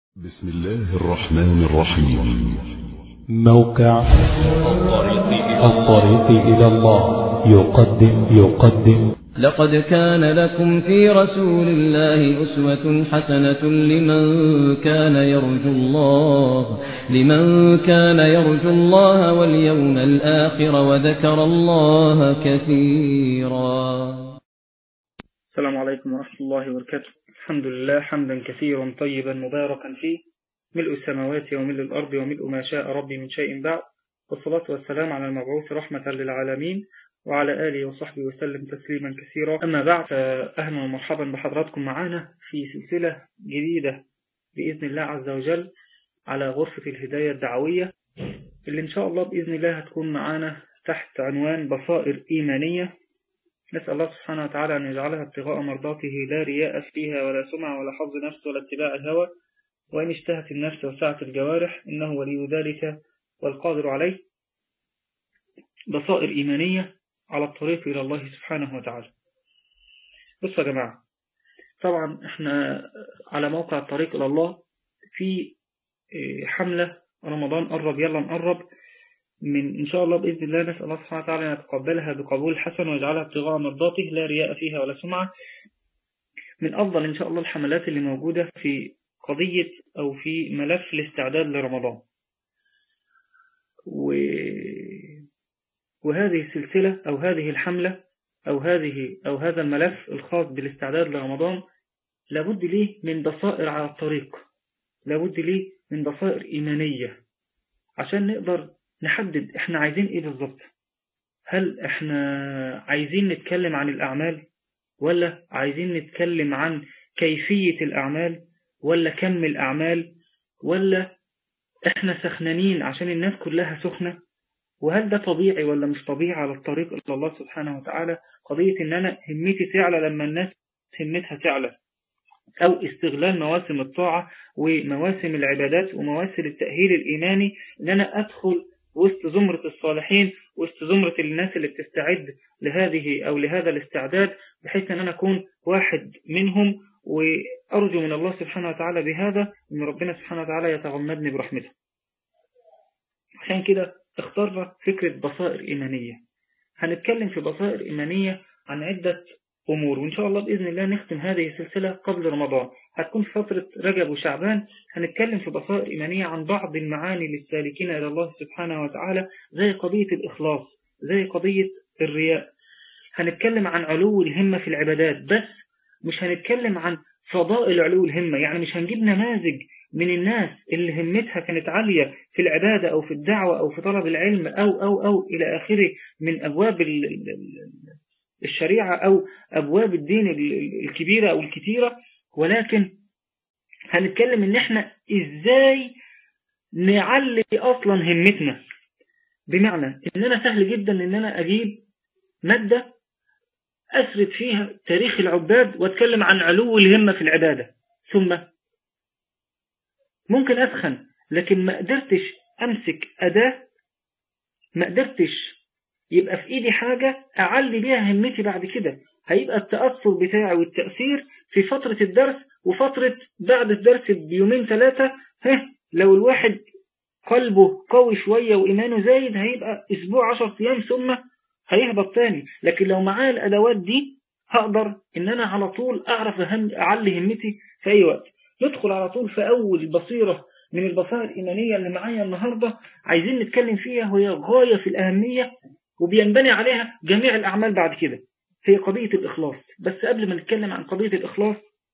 بسم الله الرحمن الرحيم موقع الطريق إلى الله يقدم يقدم لقد كان لكم في رسول الله أسوة حسنة لمن كان يرجو الله لمن كان يرجو الله واليوم الآخر وذكر الله كثيرا السلام عليكم ورحمة الله وبركاته الحمد لله حمدا كثيرا طيبا مباركا فيه ملء السماوات وملء الأرض وملء ما شاء ربي من شيء بعد والصلاة والسلام على المبعوث رحمة للعالمين وعلى آله وصحبه وسلم تسليما كثيرا أما بعد فأهلا ومرحبا بحضراتكم معنا في سلسلة جديدة بإذن الله عز وجل على غرفة الهداية الدعوية اللي إن شاء الله بإذن الله هتكون معانا تحت عنوان بصائر إيمانية نسأل الله سبحانه وتعالى أن يجعلها ابتغاء مرضاته لا رياء فيها ولا سمع ولا حظ نفس ولا اتباع الهوى وإن اشتهت النفس وسعت الجوارح إنه ولي ذلك والقادر عليه بصائر إيمانية على الطريق إلى الله سبحانه وتعالى بصوا يا جماعة طبعا احنا على موقع الطريق إلى الله في حملة رمضان قرب يلا نقرب من إن شاء الله بإذن الله نسأل الله سبحانه وتعالى أن يتقبلها بقبول حسن ويجعلها ابتغاء مرضاته لا رياء فيها ولا سمعة من أفضل إن شاء الله الحملات اللي موجودة في قضية أو في ملف الاستعداد لرمضان و... وهذه السلسلة أو هذه الحملة أو هذه أو هذا الملف الخاص بالاستعداد لرمضان لابد ليه من بصائر على الطريق لابد ليه من بصائر إيمانية عشان نقدر نحدد احنا عايزين ايه بالظبط هل احنا عايزين نتكلم عن الأعمال ولا عايزين نتكلم عن كيفية الأعمال ولا كم الأعمال ولا احنا سخنانين عشان الناس كلها سخنة وهل ده طبيعي ولا مش طبيعي على الطريق إلى الله سبحانه وتعالى قضية ان انا همتي تعلى لما الناس همتها تعلى او استغلال مواسم الطاعة ومواسم العبادات ومواسم التأهيل الإيماني ان انا ادخل وسط زمرة الصالحين وسط زمرة الناس اللي بتستعد لهذه أو لهذا الاستعداد بحيث أن أنا أكون واحد منهم وأرجو من الله سبحانه وتعالى بهذا أن ربنا سبحانه وتعالى يتغمدني برحمته عشان كده اخترنا فكرة بصائر إيمانية هنتكلم في بصائر إيمانية عن عدة أمور وإن شاء الله بإذن الله نختم هذه السلسلة قبل رمضان هتكون في فترة رجب وشعبان هنتكلم في بصائر إيمانية عن بعض المعاني للسالكين إلى الله سبحانه وتعالى زي قضية الإخلاص زي قضية الرياء هنتكلم عن علو الهمة في العبادات بس مش هنتكلم عن فضائل علو الهمة يعني مش هنجيب نماذج من الناس اللي همتها كانت عالية في العبادة أو في الدعوة أو في طلب العلم أو أو أو إلى آخره من أبواب الشريعة أو أبواب الدين الكبيرة أو الكتيرة ولكن هنتكلم إن إحنا إزاي نعلي أصلا همتنا بمعنى إن أنا سهل جدا إن أنا أجيب مادة أسرد فيها تاريخ العباد وأتكلم عن علو الهمة في العبادة ثم ممكن أسخن لكن ما قدرتش أمسك أداة ما قدرتش يبقى في ايدي حاجة اعلي بيها همتي بعد كده هيبقى التأثر بتاعي والتأثير في فترة الدرس وفترة بعد الدرس بيومين ثلاثة ها لو الواحد قلبه قوي شوية وإيمانه زايد هيبقى أسبوع عشر أيام ثم هيهبط تاني لكن لو معايا الأدوات دي هقدر إن أنا على طول أعرف أهم أعلي همتي في أي وقت ندخل على طول في أول بصيرة من البصائر الإيمانية اللي معايا النهاردة عايزين نتكلم فيها وهي غاية في الأهمية وبينبني عليها جميع الأعمال بعد كده في قضية الإخلاص بس قبل ما نتكلم عن قضية الإخلاص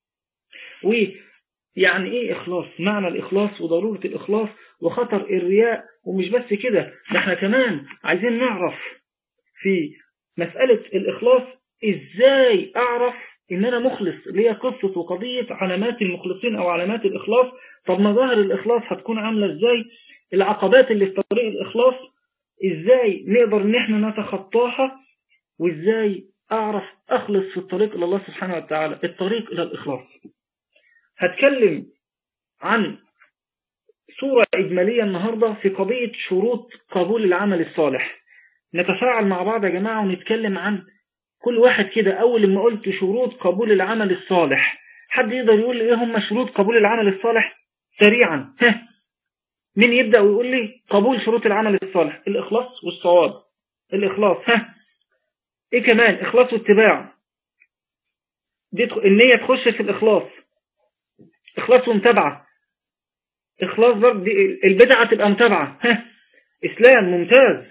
ويعني إيه إخلاص معنى الإخلاص وضرورة الإخلاص وخطر الرياء ومش بس كده ده احنا كمان عايزين نعرف في مسألة الإخلاص إزاي أعرف إن أنا مخلص اللي هي قصة وقضية علامات المخلصين أو علامات الإخلاص طب مظاهر الإخلاص هتكون عاملة إزاي العقبات اللي في طريق الإخلاص ازاي نقدر ان احنا نتخطاها وازاي اعرف اخلص في الطريق الى الله سبحانه وتعالى الطريق الى الاخلاص هتكلم عن صورة اجمالية النهاردة في قضية شروط قبول العمل الصالح نتفاعل مع بعض يا جماعة ونتكلم عن كل واحد كده اول ما قلت شروط قبول العمل الصالح حد يقدر يقول ايه هم شروط قبول العمل الصالح سريعا ها مين يبدأ ويقول لي قبول شروط العمل الصالح الإخلاص والصواب الإخلاص ها إيه كمان إخلاص واتباع دي النية تخش في الإخلاص إخلاص ومتابعة إخلاص برضه البدعة تبقى متابعة ها إسلام ممتاز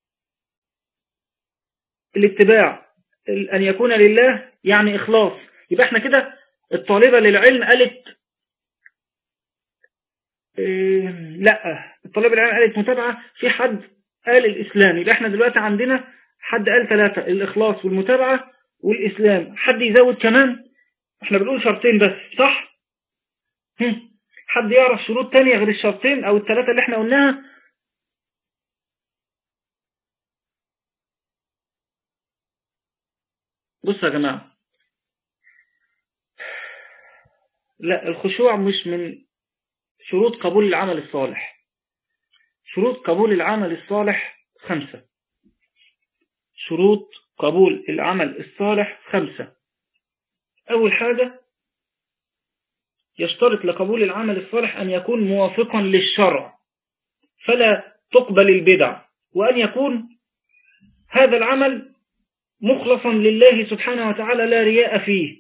الاتباع أن يكون لله يعني إخلاص يبقى احنا كده الطالبة للعلم قالت إيه لا الطالبة للعلم قالت متابعة في حد قال الإسلام يبقى احنا دلوقتي عندنا حد قال ثلاثة الإخلاص والمتابعة والإسلام حد يزود كمان احنا بنقول شرطين بس صح حد يعرف شروط تانية غير الشرطين او الثلاثة اللي احنا قلناها بصوا يا جماعة لا الخشوع مش من شروط قبول العمل الصالح شروط قبول العمل الصالح خمسة شروط قبول العمل الصالح خمسة أول حاجة يشترط لقبول العمل الصالح أن يكون موافقا للشرع فلا تقبل البدع وأن يكون هذا العمل مخلصا لله سبحانه وتعالى لا رياء فيه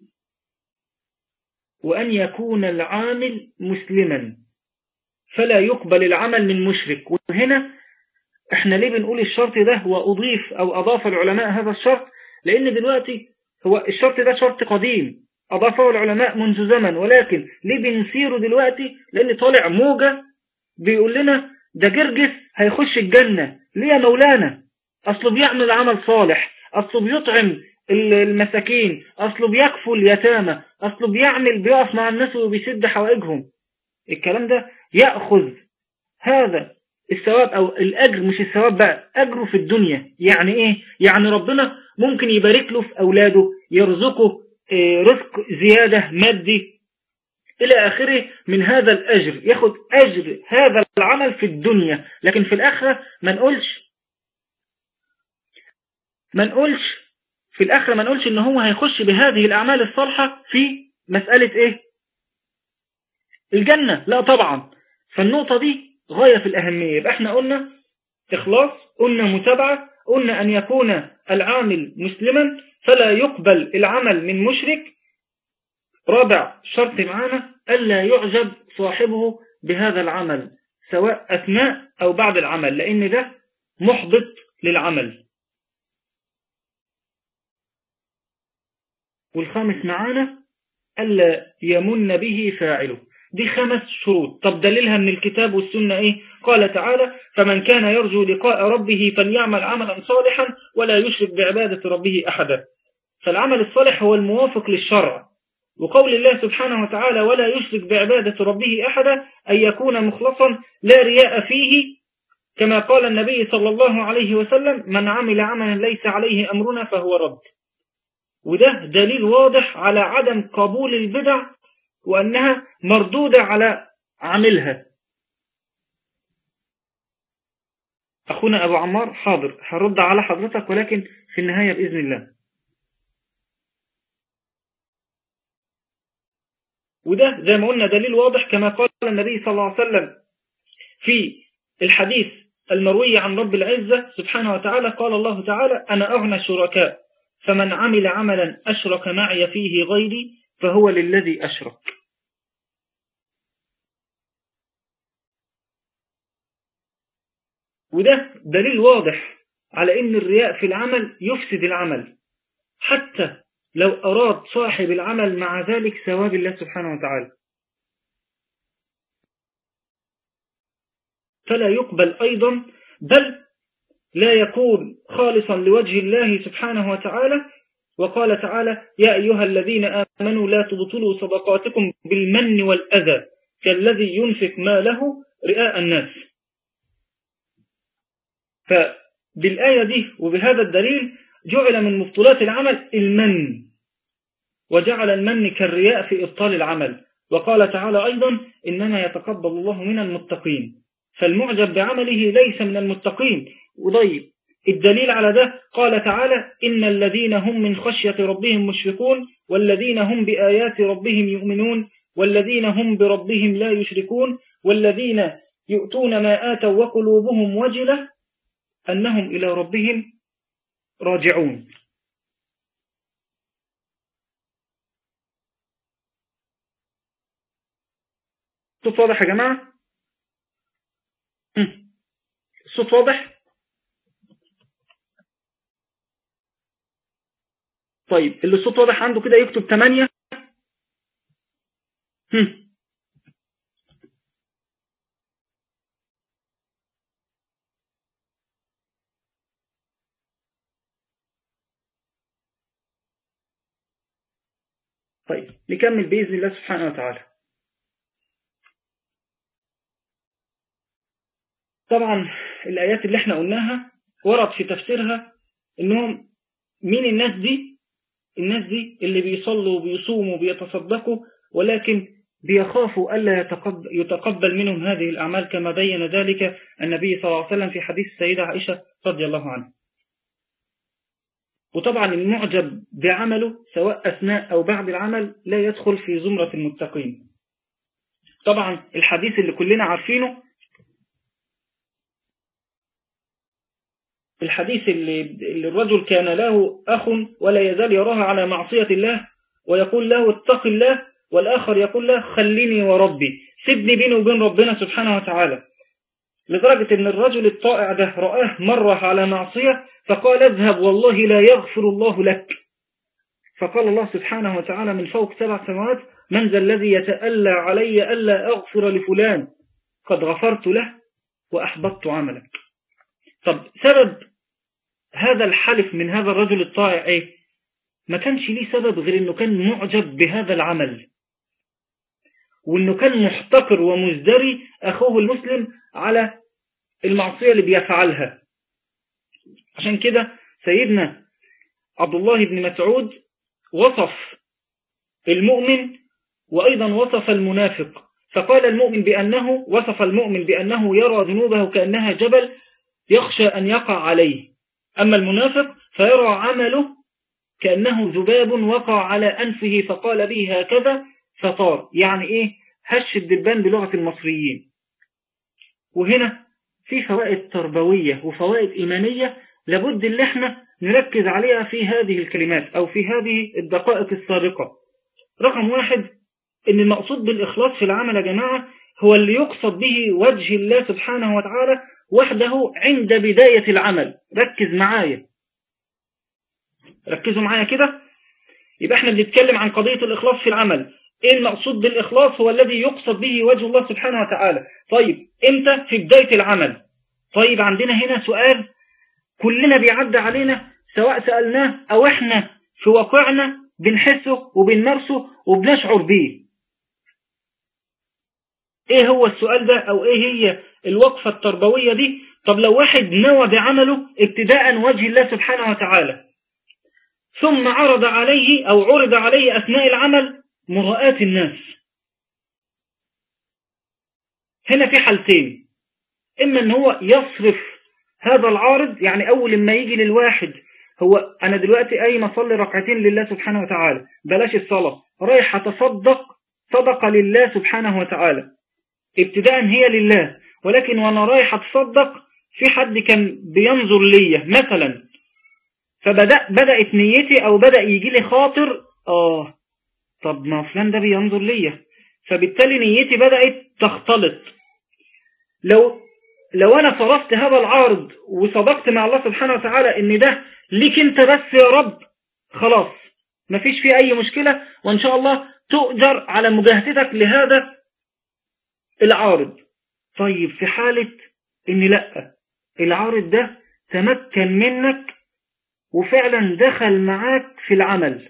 وأن يكون العامل مسلما فلا يقبل العمل من مشرك وهنا احنا ليه بنقول الشرط ده وأضيف أو أضاف العلماء هذا الشرط لأن دلوقتي هو الشرط ده شرط قديم أضافه العلماء منذ زمن ولكن ليه بنسيره دلوقتي لأن طالع موجة بيقول لنا ده جرجس هيخش الجنة ليه يا مولانا أصله بيعمل عمل صالح أصله بيطعم المساكين أصله بيكفوا اليتامى أصله بيعمل بيقف مع الناس وبيسد حوائجهم الكلام ده يأخذ هذا الثواب أو الأجر مش الثواب بقى أجره في الدنيا يعني إيه؟ يعني ربنا ممكن يبارك له في أولاده يرزقه رزق زيادة مادي إلى آخره من هذا الأجر ياخد أجر هذا العمل في الدنيا لكن في الآخرة ما نقولش ما نقولش في الآخرة ما نقولش إن هو هيخش بهذه الأعمال الصالحة في مسألة إيه الجنة لا طبعا فالنقطة دي غاية في الأهمية يبقى احنا قلنا إخلاص قلنا متابعة قلنا أن يكون العامل مسلما فلا يقبل العمل من مشرك رابع شرط معانا ألا يعجب صاحبه بهذا العمل سواء أثناء أو بعد العمل لأن ده محبط للعمل والخامس معانا ألا يمن به فاعله دي خمس شروط طب دليلها من الكتاب والسنة إيه قال تعالى فمن كان يرجو لقاء ربه فليعمل عملا صالحا ولا يشرك بعبادة ربه أحدا فالعمل الصالح هو الموافق للشرع وقول الله سبحانه وتعالى ولا يشرك بعبادة ربه أحدا أن يكون مخلصا لا رياء فيه كما قال النبي صلى الله عليه وسلم من عمل عملا ليس عليه أمرنا فهو رد وده دليل واضح على عدم قبول البدع وأنها مردودة على عاملها أخونا أبو عمار حاضر هرد على حضرتك ولكن في النهاية بإذن الله وده زي ما قلنا دليل واضح كما قال النبي صلى الله عليه وسلم في الحديث المروي عن رب العزة سبحانه وتعالى قال الله تعالى أنا أغنى الشركاء فمن عمل عملا أشرك معي فيه غيري فهو للذي أشرك وده دليل واضح على ان الرياء في العمل يفسد العمل حتى لو أراد صاحب العمل مع ذلك ثواب الله سبحانه وتعالى فلا يقبل أيضا بل لا يكون خالصا لوجه الله سبحانه وتعالى وقال تعالى يا أيها الذين آمنوا لا تبطلوا صدقاتكم بالمن والأذى كالذي ينفق ماله رئاء الناس فبالآية دي وبهذا الدليل جعل من مبطلات العمل المن وجعل المن كالرياء في إبطال العمل وقال تعالى أيضا إنما يتقبل الله من المتقين فالمعجب بعمله ليس من المتقين وضيب الدليل على ده قال تعالى إن الذين هم من خشية ربهم مشفقون والذين هم بآيات ربهم يؤمنون والذين هم بربهم لا يشركون والذين يؤتون ما آتوا وقلوبهم وجلة أنهم إلى ربهم راجعون الصوت واضح يا جماعة الصوت واضح طيب اللي الصوت واضح عنده كده يكتب 8 طيب نكمل بإذن الله سبحانه وتعالى طبعا الآيات اللي احنا قلناها ورد في تفسيرها انهم مين الناس دي الناس دي اللي بيصلوا وبيصوموا وبيتصدقوا ولكن بيخافوا ألا يتقبل, يتقبل منهم هذه الأعمال كما بين ذلك النبي صلى الله عليه وسلم في حديث السيدة عائشة رضي الله عنها وطبعا المعجب بعمله سواء أثناء أو بعد العمل لا يدخل في زمرة المتقين طبعا الحديث اللي كلنا عارفينه الحديث اللي, اللي الرجل كان له أخ ولا يزال يراها على معصية الله ويقول له اتق الله والآخر يقول له خليني وربي سيبني بيني وبين ربنا سبحانه وتعالى لدرجة ان الرجل الطائع ده رآه مرة على معصية فقال اذهب والله لا يغفر الله لك فقال الله سبحانه وتعالى من فوق سبع سماوات من ذا الذي يتألى علي ألا أغفر لفلان قد غفرت له وأحبطت عملك طب سبب هذا الحلف من هذا الرجل الطائع ايه ما كانش ليه سبب غير انه كان معجب بهذا العمل وانه كان محتقر ومزدري اخوه المسلم على المعصية اللي بيفعلها عشان كده سيدنا عبد الله بن مسعود وصف المؤمن وأيضا وصف المنافق فقال المؤمن بأنه وصف المؤمن بأنه يرى ذنوبه كأنها جبل يخشى أن يقع عليه أما المنافق فيرى عمله كأنه ذباب وقع على أنفه فقال به هكذا فطار يعني إيه هش الدبان بلغة المصريين وهنا في فوائد تربوية وفوائد إيمانية لابد اللي احنا نركز عليها في هذه الكلمات أو في هذه الدقائق السابقة رقم واحد ان المقصود بالإخلاص في العمل يا جماعة هو اللي يقصد به وجه الله سبحانه وتعالى وحده عند بداية العمل ركز معايا ركزوا معايا كده يبقى احنا بنتكلم عن قضية الإخلاص في العمل ايه المقصود بالإخلاص هو الذي يقصد به وجه الله سبحانه وتعالى طيب امتى في بداية العمل طيب عندنا هنا سؤال كلنا بيعدى علينا سواء سألناه او احنا في واقعنا بنحسه وبنمارسه وبنشعر بيه ايه هو السؤال ده او ايه هي الوقفة التربوية دي طب لو واحد نوى بعمله ابتداء وجه الله سبحانه وتعالى ثم عرض عليه او عرض عليه اثناء العمل مراءة الناس هنا في حالتين اما ان هو يصرف هذا العارض يعني اول ما يجي للواحد هو انا دلوقتي قايم اصلي ركعتين لله سبحانه وتعالى بلاش الصلاة رايح اتصدق صدقة لله سبحانه وتعالى ابتداء هي لله ولكن وانا رايح اتصدق في حد كان بينظر ليا مثلا فبدأ بدأت نيتي او بدأ يجي لي خاطر اه طب ما فلان ده بينظر ليا فبالتالي نيتي بدأت تختلط لو لو انا صرفت هذا العارض وصدقت مع الله سبحانه وتعالى ان ده ليك انت بس يا رب خلاص مفيش فيه اي مشكلة وان شاء الله تؤجر على مجاهدتك لهذا العارض طيب في حالة ان لا العارض ده تمكن منك وفعلا دخل معاك في العمل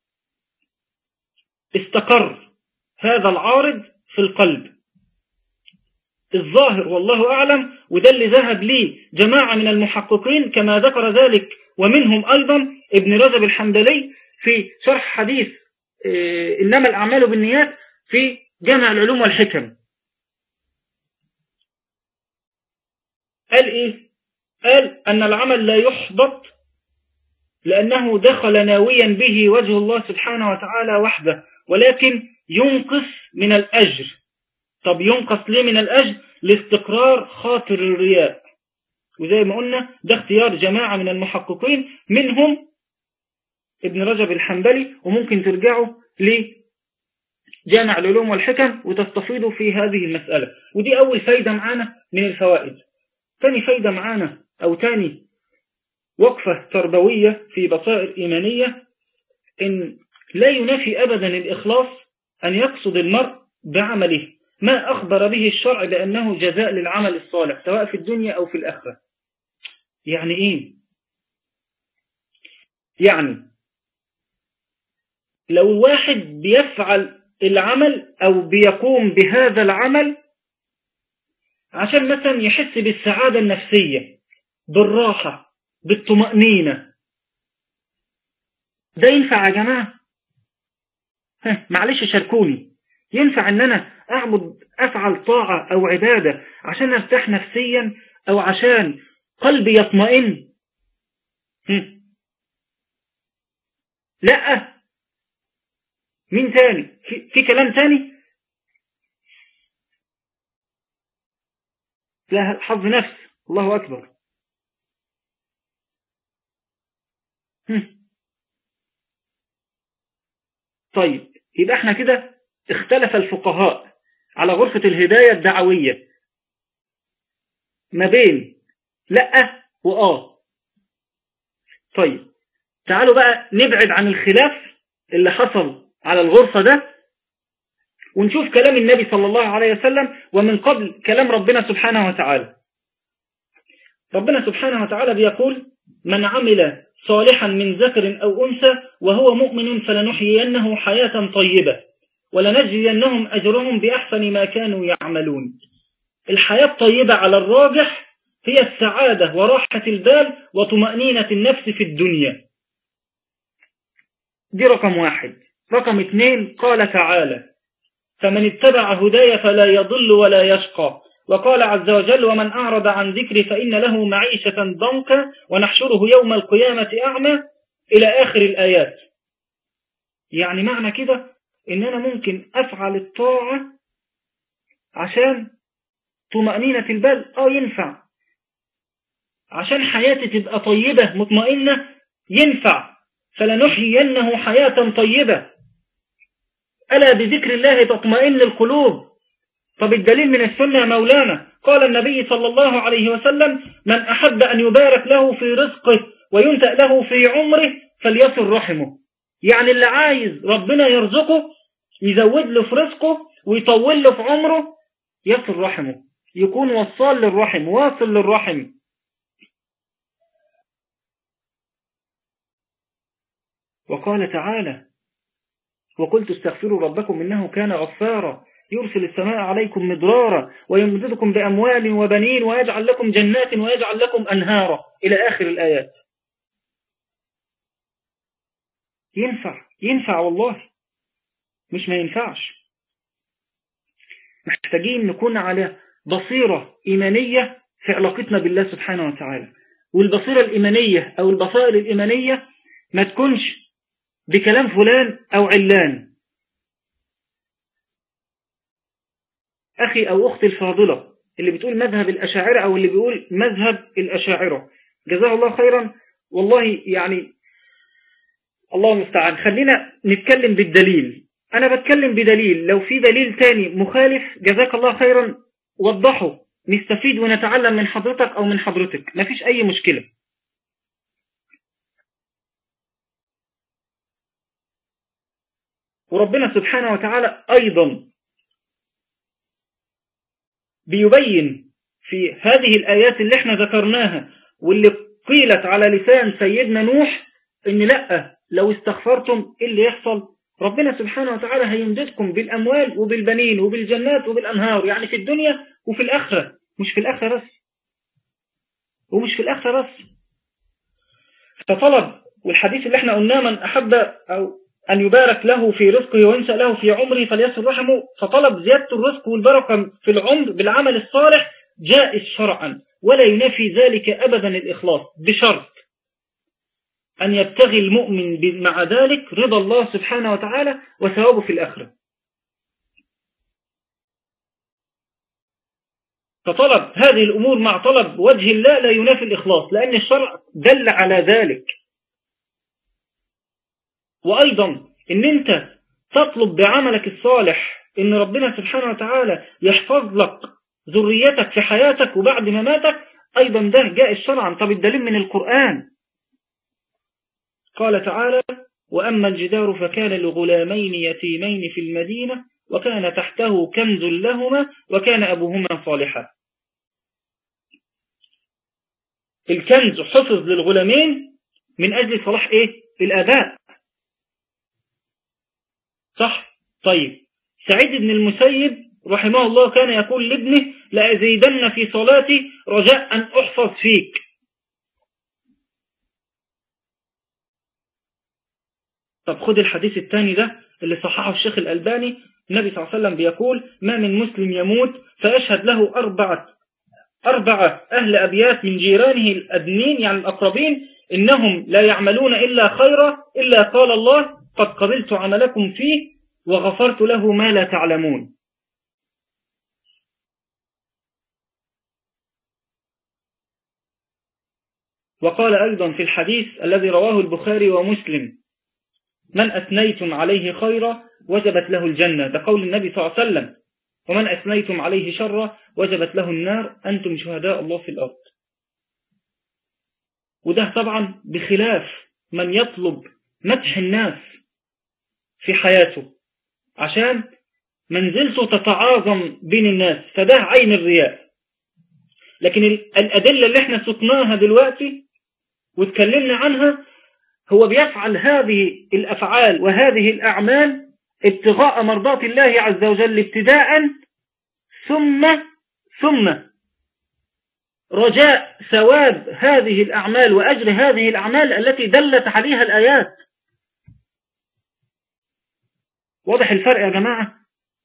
استقر هذا العارض في القلب الظاهر والله أعلم وده اللي ذهب ليه جماعة من المحققين كما ذكر ذلك ومنهم أيضا ابن رجب الحمدلي في شرح حديث إنما الأعمال بالنيات في جامع العلوم والحكم قال إيه قال أن العمل لا يحبط لأنه دخل ناويا به وجه الله سبحانه وتعالى وحده ولكن ينقص من الأجر طب ينقص ليه من الأجر لاستقرار خاطر الرياء وزي ما قلنا ده اختيار جماعة من المحققين منهم ابن رجب الحنبلي وممكن ترجعوا لجامع العلوم والحكم وتستفيدوا في هذه المسألة ودي أول فايدة معانا من الفوائد ثاني فايدة معانا أو ثاني وقفة تربوية في بصائر إيمانية إن لا ينافي أبدا الإخلاص أن يقصد المرء بعمله ما أخبر به الشرع بأنه جزاء للعمل الصالح سواء في الدنيا أو في الآخرة يعني إيه؟ يعني لو الواحد بيفعل العمل أو بيقوم بهذا العمل عشان مثلا يحس بالسعادة النفسية بالراحة بالطمأنينة ده ينفع يا جماعة معلش شاركوني ينفع ان انا اعبد افعل طاعة او عبادة عشان ارتاح نفسيا او عشان قلبي يطمئن لا مين تاني في, في كلام تاني لا حظ نفس الله أكبر طيب يبقى احنا كده اختلف الفقهاء على غرفة الهداية الدعوية ما بين لا وآه طيب تعالوا بقى نبعد عن الخلاف اللي حصل على الغرفة ده ونشوف كلام النبي صلى الله عليه وسلم ومن قبل كلام ربنا سبحانه وتعالى ربنا سبحانه وتعالى بيقول من عمل صالحا من ذكر أو أنثى وهو مؤمن فلنحيينه حياة طيبة ولنجزينهم أجرهم بأحسن ما كانوا يعملون الحياة الطيبة على الراجح هي السعادة وراحة البال وطمأنينة النفس في الدنيا دي رقم واحد رقم اثنين قال تعالى فمن اتبع هداي فلا يضل ولا يشقى وقال عز وجل ومن أعرض عن ذكري فإن له معيشة ضنكا ونحشره يوم القيامة أعمى إلى آخر الآيات يعني معنى كده إن أنا ممكن أفعل الطاعة عشان طمأنينة البال آه ينفع عشان حياتي تبقى طيبة مطمئنة ينفع فلنحيينه حياة طيبة ألا بذكر الله تطمئن القلوب طب الدليل من السنة مولانا قال النبي صلى الله عليه وسلم من أحب أن يبارك له في رزقه وينتأ له في عمره فليصل رحمه يعني اللي عايز ربنا يرزقه يزود له في رزقه ويطول له في عمره يصل رحمه يكون وصال للرحم واصل للرحم وقال تعالى وقلت استغفروا ربكم إنه كان غفارا يرسل السماء عليكم مدرارا ويمددكم بأموال وبنين ويجعل لكم جنات ويجعل لكم أنهارا إلى آخر الآيات ينفع ينفع والله مش ما ينفعش محتاجين نكون على بصيرة إيمانية في علاقتنا بالله سبحانه وتعالى والبصيرة الإيمانية أو البصائر الإيمانية ما تكونش بكلام فلان أو علان أخي أو أختي الفاضلة اللي بتقول مذهب الأشاعرة أو اللي بيقول مذهب الأشاعرة جزاه الله خيرا والله يعني الله المستعان خلينا نتكلم بالدليل أنا بتكلم بدليل لو في دليل تاني مخالف جزاك الله خيرا وضحه نستفيد ونتعلم من حضرتك أو من حضرتك مفيش أي مشكلة وربنا سبحانه وتعالى أيضا بيبين في هذه الآيات اللي احنا ذكرناها واللي قيلت على لسان سيدنا نوح ان لا لو استغفرتم ايه اللي يحصل ربنا سبحانه وتعالى هيمددكم بالأموال وبالبنين وبالجنات وبالأنهار يعني في الدنيا وفي الآخرة مش في الآخرة بس ومش في الآخرة بس فطلب والحديث اللي احنا قلناه من أحب أو أن يبارك له في رزقه وينسى له في عمره فليصل رحمه فطلب زيادة الرزق والبركة في العمر بالعمل الصالح جائز شرعا ولا ينافي ذلك أبدا الإخلاص بشرط أن يبتغي المؤمن مع ذلك رضا الله سبحانه وتعالى وثوابه في الآخرة فطلب هذه الأمور مع طلب وجه الله لا ينافي الإخلاص لأن الشرع دل على ذلك وأيضا إن أنت تطلب بعملك الصالح إن ربنا سبحانه وتعالى يحفظ لك ذريتك في حياتك وبعد مماتك أيضا ده جاء الشرعا طب الدليل من القرآن قال تعالى وأما الجدار فكان لغلامين يتيمين في المدينة وكان تحته كنز لهما وكان أبوهما صالحا الكنز حفظ للغلامين من أجل صلاح إيه؟ الآباء صح؟ طيب سعيد بن المسيب رحمه الله كان يقول لابنه لأزيدن في صلاتي رجاء أن أحفظ فيك طب خد الحديث الثاني ده اللي صححه الشيخ الألباني النبي صلى الله عليه وسلم بيقول ما من مسلم يموت فيشهد له أربعة أربعة أهل أبيات من جيرانه الأدنين يعني الأقربين إنهم لا يعملون إلا خيرا إلا قال الله قد قبلت عملكم فيه وغفرت له ما لا تعلمون وقال أيضا في الحديث الذي رواه البخاري ومسلم من أثنيتم عليه خيرا وجبت له الجنة ده قول النبي صلى الله عليه وسلم ومن أثنيتم عليه شرا وجبت له النار أنتم شهداء الله في الأرض وده طبعا بخلاف من يطلب مدح الناس في حياته عشان منزلته تتعاظم بين الناس فده عين الرياء لكن الأدلة اللي احنا سقناها دلوقتي واتكلمنا عنها هو بيفعل هذه الأفعال وهذه الأعمال ابتغاء مرضات الله عز وجل ابتداء ثم ثم رجاء ثواب هذه الأعمال وأجر هذه الأعمال التي دلت عليها الآيات واضح الفرق يا جماعة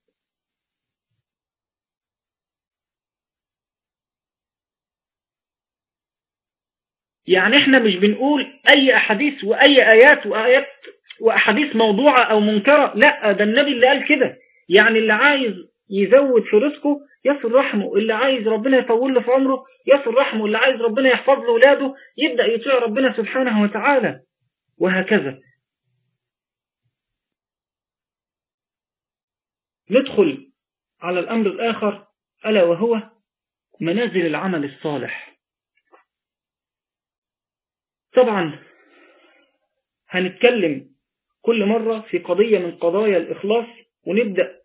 يعني احنا مش بنقول اي احاديث واي ايات وايات واحاديث موضوعة او منكرة لا ده النبي اللي قال كده يعني اللي عايز يزود في رزقه يصل رحمه اللي عايز ربنا يطول له في عمره يصل رحمه اللي عايز ربنا يحفظ له ولاده يبدأ يطيع ربنا سبحانه وتعالى وهكذا ندخل على الأمر الآخر ألا وهو منازل العمل الصالح طبعا هنتكلم كل مرة في قضية من قضايا الإخلاص ونبدأ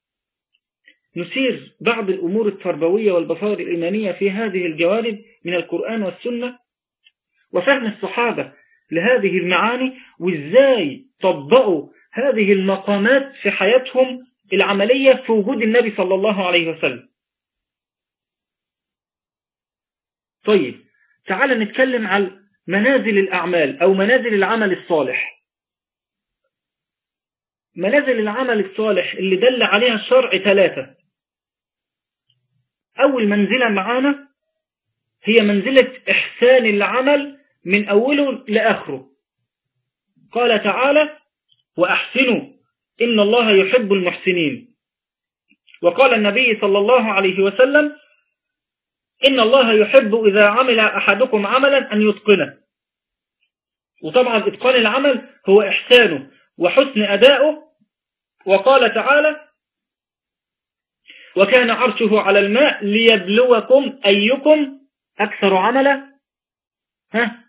نسير بعض الأمور التربوية والبصائر الإيمانية في هذه الجوانب من القرآن والسنة وفهم الصحابة لهذه المعاني وإزاي طبقوا هذه المقامات في حياتهم العملية في وجود النبي صلى الله عليه وسلم طيب تعال نتكلم عن منازل الأعمال أو منازل العمل الصالح منازل العمل الصالح اللي دل عليها الشرع ثلاثة أول منزلة معانا هي منزلة إحسان العمل من أوله لآخره قال تعالى وأحسنوا إن الله يحب المحسنين وقال النبي صلى الله عليه وسلم إن الله يحب إذا عمل أحدكم عملا أن يتقنه وطبعا إتقان العمل هو إحسانه وحسن أداؤه وقال تعالى وكان عرشه على الماء ليبلوكم أيكم أكثر عملا ها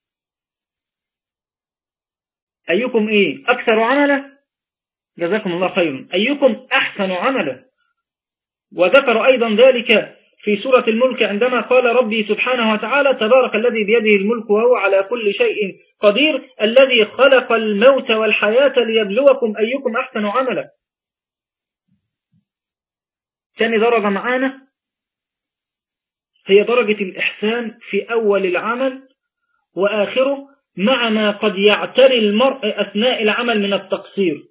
أيكم إيه أكثر عملا جزاكم الله خيرا أيكم أحسن عملا وذكر أيضا ذلك في سورة الملك عندما قال ربي سبحانه وتعالى تبارك الذي بيده الملك وهو على كل شيء قدير الذي خلق الموت والحياة ليبلوكم أيكم أحسن عملا ثاني درجة معانا هي درجة الإحسان في أول العمل وآخره مع ما قد يعتري المرء أثناء العمل من التقصير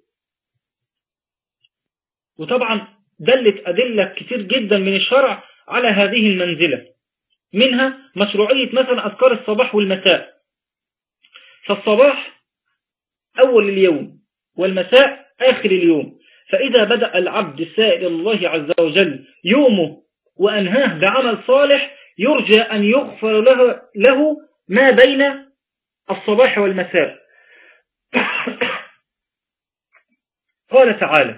وطبعا دلت أدلة كتير جدا من الشرع على هذه المنزلة منها مشروعية مثلا أذكار الصباح والمساء فالصباح أول اليوم والمساء آخر اليوم فإذا بدأ العبد السائل الله عز وجل يومه وأنهاه بعمل صالح يرجى أن يغفر له, له ما بين الصباح والمساء قال تعالى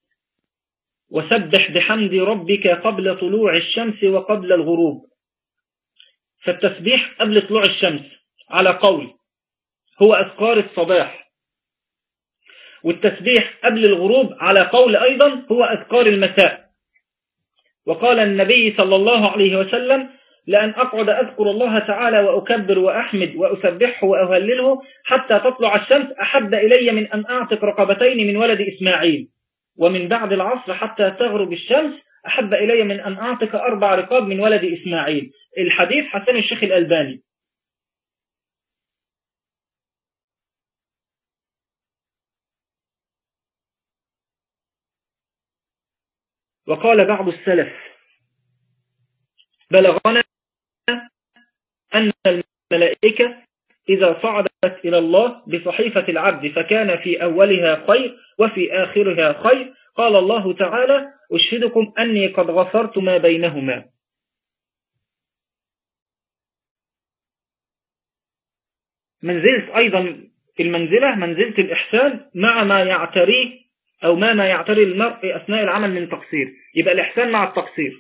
وسبح بحمد ربك قبل طلوع الشمس وقبل الغروب فالتسبيح قبل طلوع الشمس على قول هو أذكار الصباح والتسبيح قبل الغروب على قول أيضا هو أذكار المساء وقال النبي صلى الله عليه وسلم لأن أقعد أذكر الله تعالى وأكبر وأحمد وأسبحه وأهلله حتى تطلع الشمس أحب إلي من أن أعتق رقبتين من ولد إسماعيل ومن بعد العصر حتى تغرب الشمس أحب إلي من أن أعتق أربع رقاب من ولد إسماعيل الحديث حسن الشيخ الألباني وقال بعض السلف بلغنا أن الملائكة إذا صعدت إلى الله بصحيفة العبد فكان في أولها خير وفي آخرها خير قال الله تعالى أشهدكم أني قد غفرت ما بينهما منزلة أيضا المنزلة منزلة الإحسان مع ما يعتريه أو ما ما يعتري المرء أثناء العمل من تقصير يبقى الإحسان مع التقصير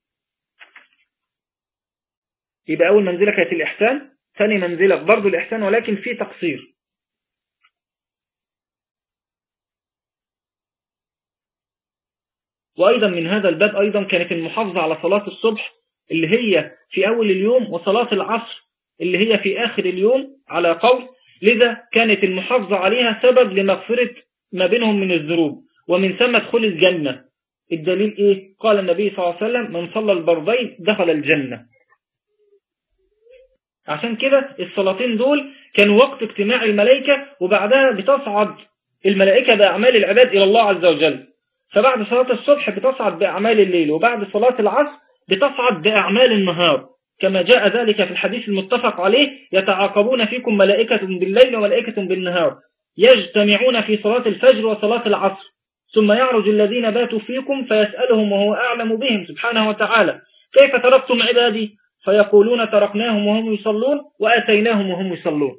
يبقى أول منزلة كانت الإحسان ثاني منزلة برضو الإحسان ولكن في تقصير وأيضا من هذا الباب أيضا كانت المحافظة على صلاة الصبح اللي هي في أول اليوم وصلاة العصر اللي هي في آخر اليوم على قول لذا كانت المحافظة عليها سبب لمغفرة ما بينهم من الذنوب ومن ثم دخول الجنة الدليل إيه؟ قال النبي صلى الله عليه وسلم من صلى البردين دخل الجنة عشان كده الصلاتين دول كانوا وقت اجتماع الملائكة وبعدها بتصعد الملائكة بأعمال العباد إلى الله عز وجل فبعد صلاة الصبح بتصعد بأعمال الليل وبعد صلاة العصر بتصعد بأعمال النهار كما جاء ذلك في الحديث المتفق عليه يتعاقبون فيكم ملائكة بالليل وملائكة بالنهار يجتمعون في صلاة الفجر وصلاة العصر ثم يعرج الذين باتوا فيكم فيسألهم وهو أعلم بهم سبحانه وتعالى كيف تركتم عبادي فيقولون تركناهم وهم يصلون وأتيناهم وهم يصلون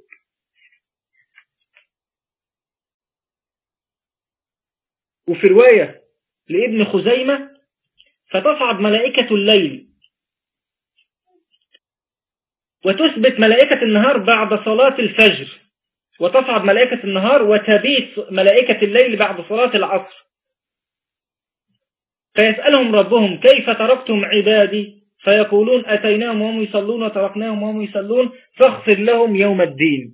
وفي رواية لابن خزيمة فتصعد ملائكة الليل وتثبت ملائكة النهار بعد صلاة الفجر وتصعد ملائكة النهار وتبيت ملائكة الليل بعد صلاة العصر فيسألهم ربهم كيف تركتم عبادي فيقولون أتيناهم وهم يصلون وتركناهم وهم يصلون فاغفر لهم يوم الدين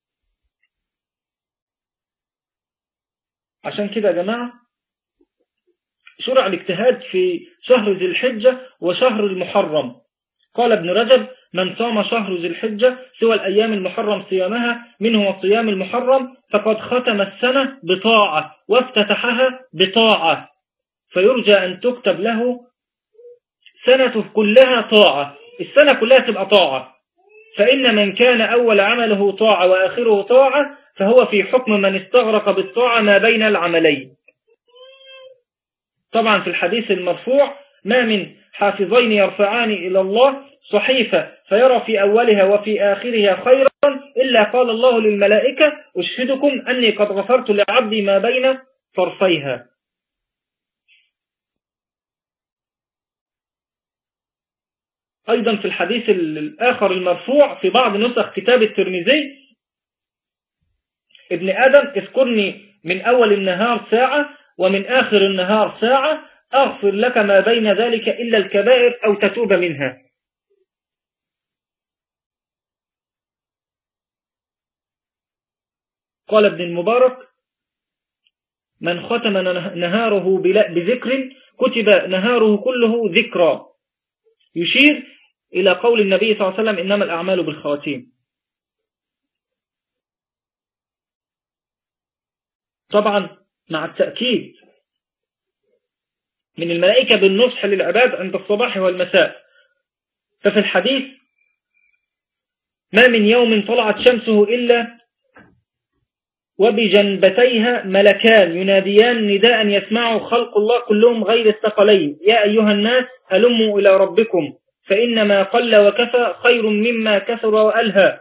عشان كده يا جماعة شرع الاجتهاد في شهر ذي الحجة وشهر المحرم قال ابن رجب من صام شهر ذي الحجة سوى الأيام المحرم صيامها منه الصيام المحرم فقد ختم السنة بطاعة وافتتحها بطاعة فيرجى أن تكتب له سنة كلها طاعة السنة كلها تبقى طاعة فإن من كان أول عمله طاعة وآخره طاعة فهو في حكم من استغرق بالطاعة ما بين العملين طبعا في الحديث المرفوع ما من حافظين يرفعان إلى الله صحيفة فيرى في أولها وفي آخرها خيرا إلا قال الله للملائكة أشهدكم أني قد غفرت لعبدي ما بين طرفيها أيضا في الحديث الآخر المرفوع في بعض نسخ كتاب الترمذي ابن آدم اذكرني من أول النهار ساعة ومن آخر النهار ساعة أغفر لك ما بين ذلك إلا الكبائر أو تتوب منها قال ابن المبارك من ختم نهاره بذكر كتب نهاره كله ذكرى يشير إلى قول النبي صلى الله عليه وسلم إنما الأعمال بالخواتيم طبعا مع التأكيد من الملائكة بالنصح للعباد عند الصباح والمساء ففي الحديث ما من يوم طلعت شمسه إلا وبجنبتيها ملكان يناديان نداء يسمعه خلق الله كلهم غير الثقلين يا أيها الناس هلموا إلى ربكم فإنما قل وكفى خير مما كثر وألهى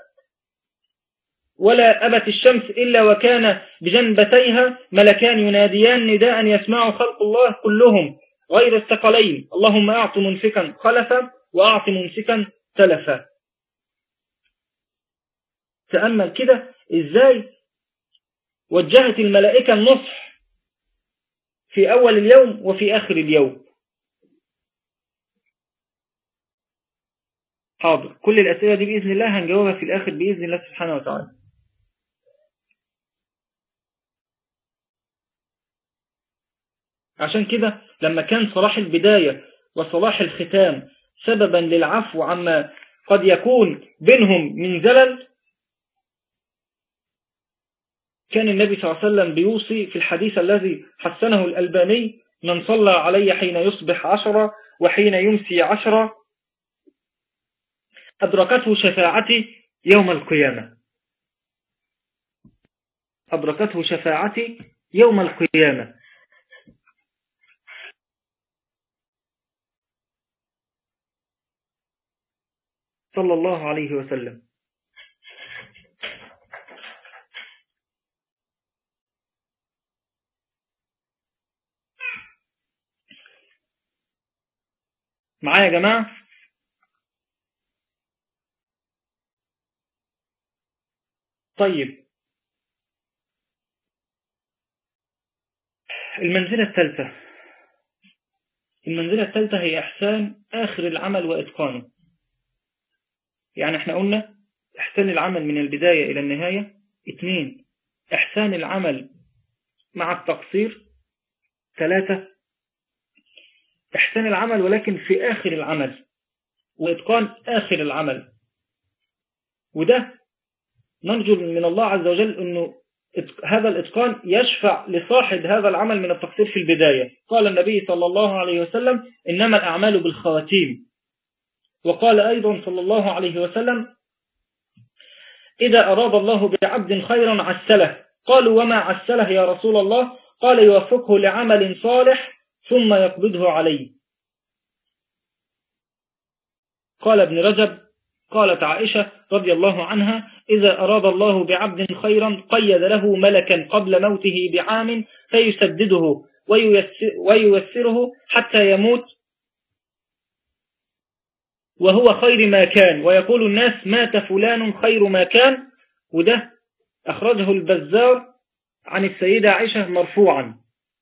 ولا أبت الشمس إلا وكان بجنبتيها ملكان يناديان نداء يسمعه خلق الله كلهم غير الثقلين اللهم أعط منفكا خلفا وأعط ممسكا تلفا تأمل كده إزاي وجهت الملائكة النصح في أول اليوم وفي آخر اليوم حاضر كل الأسئلة دي بإذن الله هنجاوبها في الآخر بإذن الله سبحانه وتعالى عشان كده لما كان صلاح البداية وصلاح الختام سببا للعفو عما قد يكون بينهم من زلل كان النبي صلى الله عليه وسلم بيوصي في الحديث الذي حسنه الألباني من صلى علي حين يصبح عشرة وحين يمسي عشرة أدركته شفاعتي يوم القيامة أدركته شفاعتي يوم القيامة صلى الله عليه وسلم معايا يا جماعة طيب المنزلة الثالثة المنزلة الثالثة هي إحسان آخر العمل وإتقانه يعني احنا قلنا إحسان العمل من البداية إلى النهاية اثنين إحسان العمل مع التقصير ثلاثة إحسان العمل ولكن في آخر العمل وإتقان آخر العمل وده نرجو من الله عز وجل أنه هذا الإتقان يشفع لصاحب هذا العمل من التقصير في البداية قال النبي صلى الله عليه وسلم إنما الأعمال بالخواتيم وقال أيضا صلى الله عليه وسلم إذا أراد الله بعبد خيرا عسله قالوا وما عسله يا رسول الله قال يوفقه لعمل صالح ثم يقبضه عليه قال ابن رجب قالت عائشة رضي الله عنها إذا أراد الله بعبد خيرا قيد له ملكا قبل موته بعام فيسدده وييسره حتى يموت وهو خير ما كان ويقول الناس مات فلان خير ما كان وده أخرجه البزار عن السيدة عائشة مرفوعا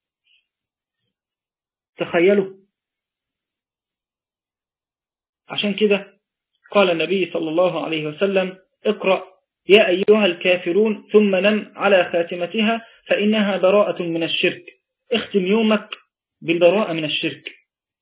تخيلوا عشان كده قال النبي صلى الله عليه وسلم اقرأ يا أيها الكافرون ثم نم على خاتمتها فإنها براءة من الشرك اختم يومك بالبراءة من الشرك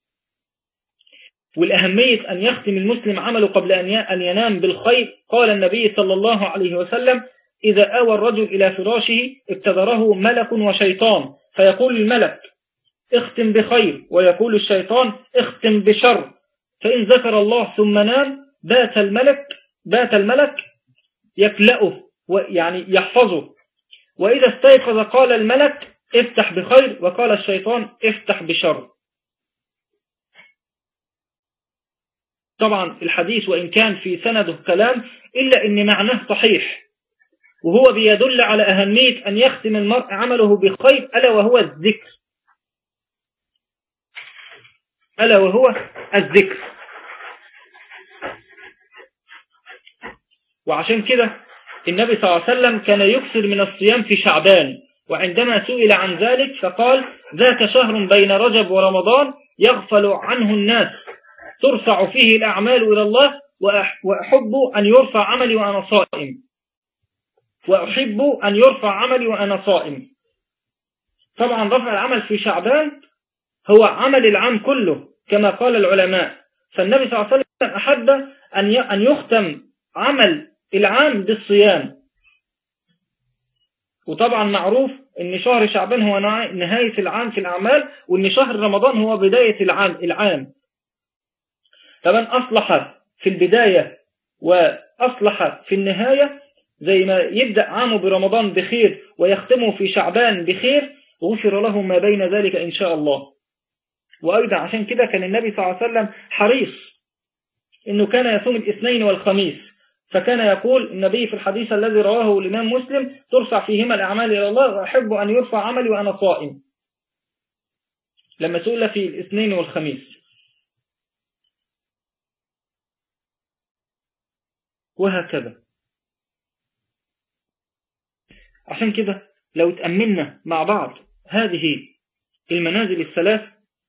والأهمية أن يختم المسلم عمله قبل أن ينام بالخير قال النبي صلى الله عليه وسلم إذا آوى الرجل إلى فراشه ابتدره ملك وشيطان فيقول الملك اختم بخير ويقول الشيطان اختم بشر فإن ذكر الله ثم نام بات الملك بات الملك يكلأه يعني يحفظه وإذا استيقظ قال الملك افتح بخير وقال الشيطان افتح بشر طبعا الحديث وإن كان في سنده كلام إلا أن معناه صحيح وهو بيدل على أهمية أن يختم المرء عمله بخير ألا وهو الذكر ألا وهو الذكر وعشان كده النبي صلى الله عليه وسلم كان يكثر من الصيام في شعبان وعندما سئل عن ذلك فقال ذاك شهر بين رجب ورمضان يغفل عنه الناس ترفع فيه الأعمال إلى الله وأحب أن يرفع عملي وأنا صائم وأحب أن يرفع عملي وأنا صائم طبعا رفع العمل في شعبان هو عمل العام كله كما قال العلماء فالنبي صلى الله عليه وسلم أحب أن يختم عمل العام بالصيام وطبعا معروف ان شهر شعبان هو نهاية العام في الأعمال وان شهر رمضان هو بداية العام العام فمن أصلح في البداية وأصلح في النهاية زي ما يبدأ عامه برمضان بخير ويختمه في شعبان بخير غفر له ما بين ذلك إن شاء الله وأيضا عشان كده كان النبي صلى الله عليه وسلم حريص إنه كان يصوم الاثنين والخميس فكان يقول النبي في الحديث الذي رواه الإمام مسلم ترفع فيهما الأعمال إلى الله وأحب أن يرفع عملي وأنا صائم لما سئل في الاثنين والخميس وهكذا عشان كده لو تأملنا مع بعض هذه المنازل الثلاث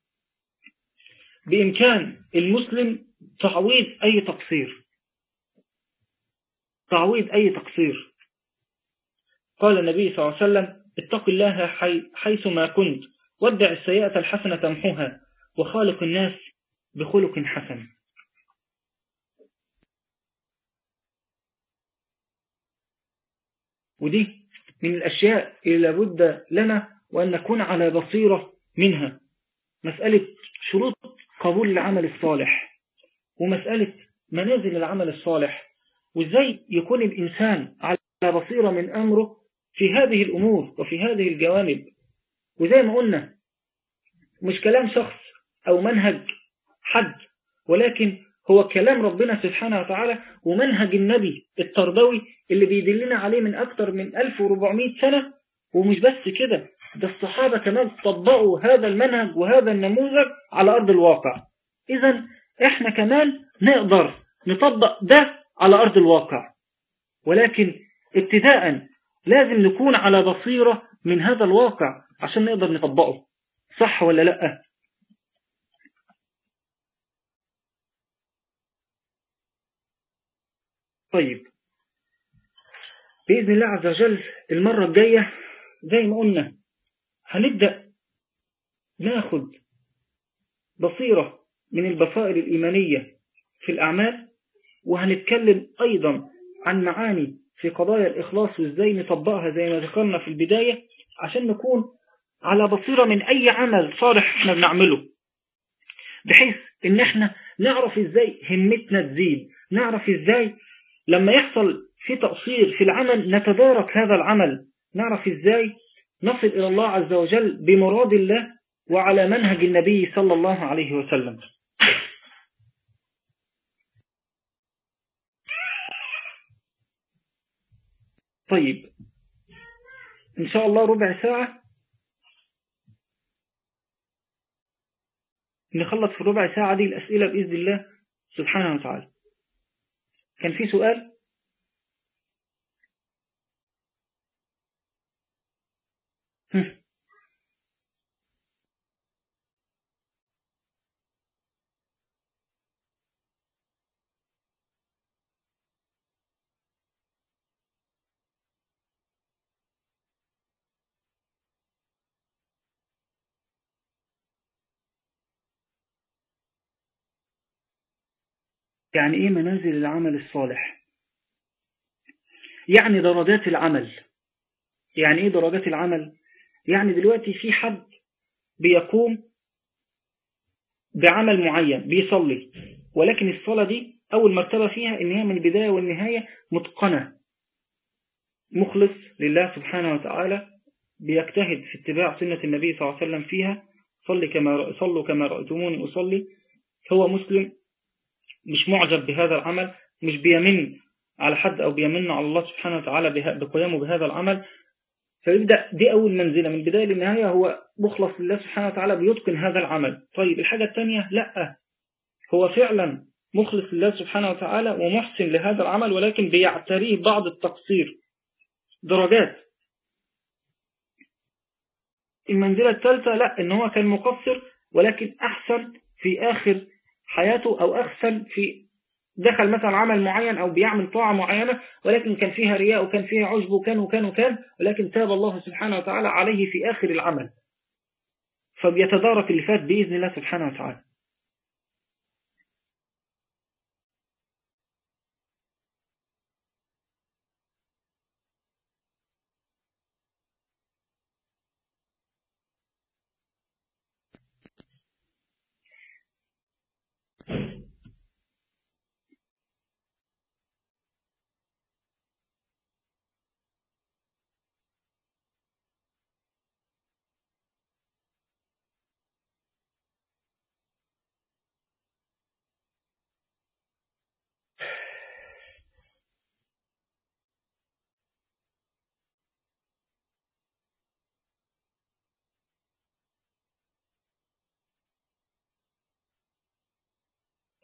بإمكان المسلم تعويض أي تقصير تعويض أي تقصير قال النبي صلى الله عليه وسلم اتق الله حي حيث ما كنت ودع السيئة الحسنة تمحوها وخالق الناس بخلق حسن ودي من الأشياء اللي لابد لنا وأن نكون على بصيرة منها مسألة شروط قبول العمل الصالح ومسألة منازل العمل الصالح وإزاي يكون الإنسان على بصيرة من أمره في هذه الأمور وفي هذه الجوانب وزي ما قلنا مش كلام شخص أو منهج حد ولكن هو كلام ربنا سبحانه وتعالى ومنهج النبي التربوي اللي بيدلنا عليه من أكثر من 1400 سنة ومش بس كده ده الصحابة كمان طبقوا هذا المنهج وهذا النموذج على أرض الواقع إذا إحنا كمان نقدر نطبق ده على أرض الواقع ولكن ابتداء لازم نكون على بصيرة من هذا الواقع عشان نقدر نطبقه صح ولا لأ طيب بإذن الله عز وجل المرة الجاية زي ما قلنا هنبدأ ناخد بصيرة من البصائر الإيمانية في الأعمال وهنتكلم أيضا عن معاني في قضايا الإخلاص وإزاي نطبقها زي ما ذكرنا في البداية عشان نكون على بصيرة من أي عمل صالح احنا بنعمله بحيث ان احنا نعرف ازاي همتنا تزيد نعرف ازاي لما يحصل في تقصير في العمل نتدارك هذا العمل نعرف ازاي نصل إلى الله عز وجل بمراد الله وعلى منهج النبي صلى الله عليه وسلم طيب إن شاء الله ربع ساعة نخلص في الربع ساعة دي الأسئلة بإذن الله سبحانه وتعالى كان في سؤال يعني ايه منازل العمل الصالح يعني درجات العمل يعني ايه درجات العمل يعني دلوقتي في حد بيقوم بعمل معين بيصلي ولكن الصلاة دي أول مرتبة فيها إن هي من البداية والنهاية متقنة مخلص لله سبحانه وتعالى بيجتهد في اتباع سنة النبي صلى الله عليه وسلم فيها صلي كما صلوا كما رأيتموني أصلي هو مسلم مش معجب بهذا العمل مش بيمن على حد أو بيمن على الله سبحانه وتعالى بقيامه بهذا العمل فيبدأ دي أول منزلة من البداية للنهاية هو مخلص لله سبحانه وتعالى بيتقن هذا العمل طيب الحاجة الثانية لا هو فعلا مخلص لله سبحانه وتعالى ومحسن لهذا العمل ولكن بيعتريه بعض التقصير درجات المنزلة الثالثة لا ان هو كان مقصر ولكن أحسن في آخر حياته أو أحسن في دخل مثلا عمل معين أو بيعمل طاعة معينة ولكن كان فيها رياء وكان فيها عجب وكان وكان وكان ولكن تاب الله سبحانه وتعالى عليه في آخر العمل فبيتدارك اللي فات بإذن الله سبحانه وتعالى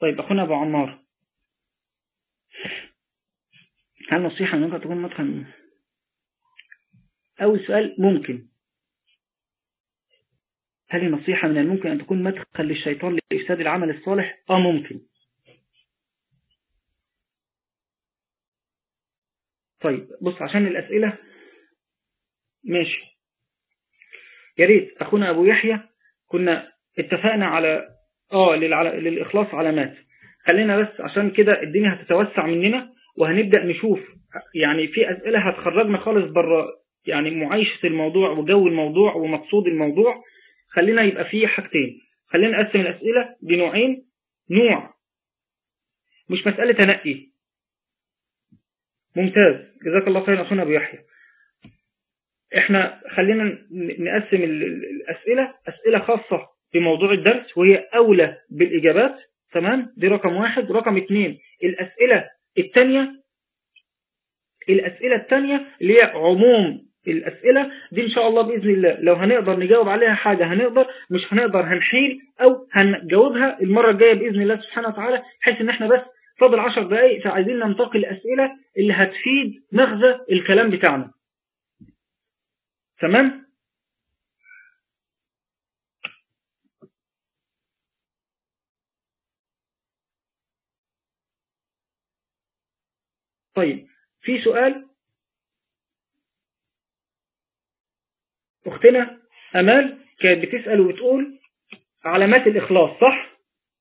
طيب أخونا أبو عمار هل نصيحة ممكن تكون مدخل أول سؤال ممكن هل النصيحة من الممكن أن تكون مدخل للشيطان لإفساد العمل الصالح؟ آه ممكن طيب بص عشان الأسئلة ماشي يا ريت أخونا أبو يحيى كنا اتفقنا على آه للإخلاص علامات خلينا بس عشان كده الدنيا هتتوسع مننا وهنبدأ نشوف يعني في أسئلة هتخرجنا خالص بره يعني معايشة الموضوع وجو الموضوع ومقصود الموضوع خلينا يبقى فيه حاجتين خلينا نقسم الأسئلة لنوعين نوع مش مسألة تنقي ممتاز جزاك الله خيرا أخونا أبو يحيى احنا خلينا نقسم الأسئلة أسئلة خاصة بموضوع الدرس وهي أولى بالإجابات تمام دي رقم واحد رقم اثنين الأسئلة الثانية الأسئلة الثانية اللي هي عموم الأسئلة دي إن شاء الله بإذن الله لو هنقدر نجاوب عليها حاجة هنقدر مش هنقدر هنحيل أو هنجاوبها المرة الجاية بإذن الله سبحانه وتعالى حيث إن احنا بس فاضل عشر دقايق فعايزين ننتقل الأسئلة اللي هتفيد مغزى الكلام بتاعنا تمام؟ طيب في سؤال أختنا أمال كانت بتسأل وبتقول علامات الإخلاص صح؟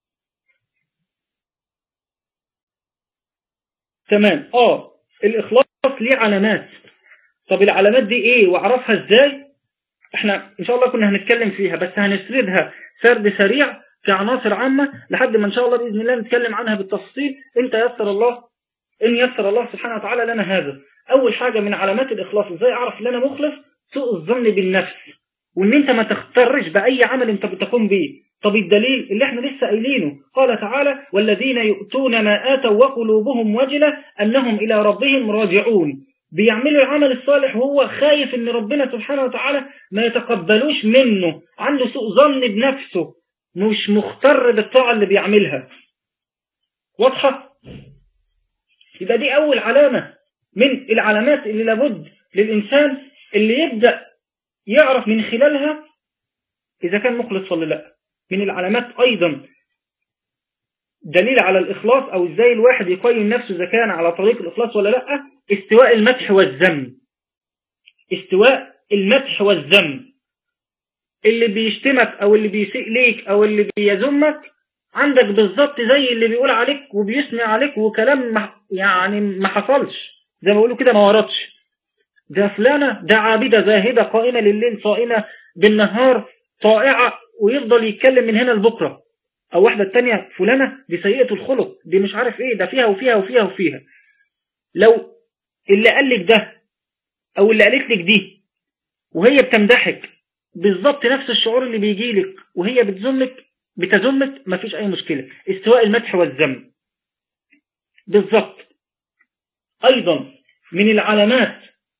تمام آه الإخلاص ليه علامات طب العلامات دي إيه وأعرفها إزاي؟ إحنا إن شاء الله كنا هنتكلم فيها بس هنسردها سرد سريع كعناصر عامة لحد ما إن شاء الله بإذن الله نتكلم عنها بالتفصيل أنت يسر الله إن يسر الله سبحانه وتعالى لنا هذا أول حاجة من علامات الإخلاص إزاي أعرف إن أنا مخلص سوء الظن بالنفس وإن أنت ما تخترش بأي عمل أنت بتقوم به طب الدليل اللي احنا لسه قايلينه قال تعالى والذين يؤتون ما آتوا وقلوبهم وجلة أنهم إلى ربهم راجعون بيعملوا العمل الصالح وهو خايف ان ربنا سبحانه وتعالى ما يتقبلوش منه عنده سوء ظن بنفسه مش مختر بالطاعة اللي بيعملها واضحة يبقى دي أول علامة من العلامات اللي لابد للإنسان اللي يبدأ يعرف من خلالها إذا كان مخلص ولا لا من العلامات أيضا دليل على الإخلاص أو إزاي الواحد يقيم نفسه إذا كان على طريق الإخلاص ولا لا استواء المدح والذم استواء المدح والذم اللي بيشتمك أو اللي بيسيء ليك أو اللي بيذمك عندك بالظبط زي اللي بيقول عليك وبيثني عليك وكلام ما يعني ما حصلش زي ما بيقولوا كده ما وردش ده فلانة ده عابدة زاهدة قائمة لليل صائمة بالنهار طائعة ويفضل يتكلم من هنا لبكرة او واحدة التانية فلانة دي سيئة الخلق دي مش عارف ايه ده فيها وفيها وفيها وفيها لو اللي قال لك ده او اللي قالت لك دي وهي بتمدحك بالظبط نفس الشعور اللي بيجي لك وهي بتذمك بتذمك مفيش اي مشكلة استواء المدح والذم بالظبط ايضا من العلامات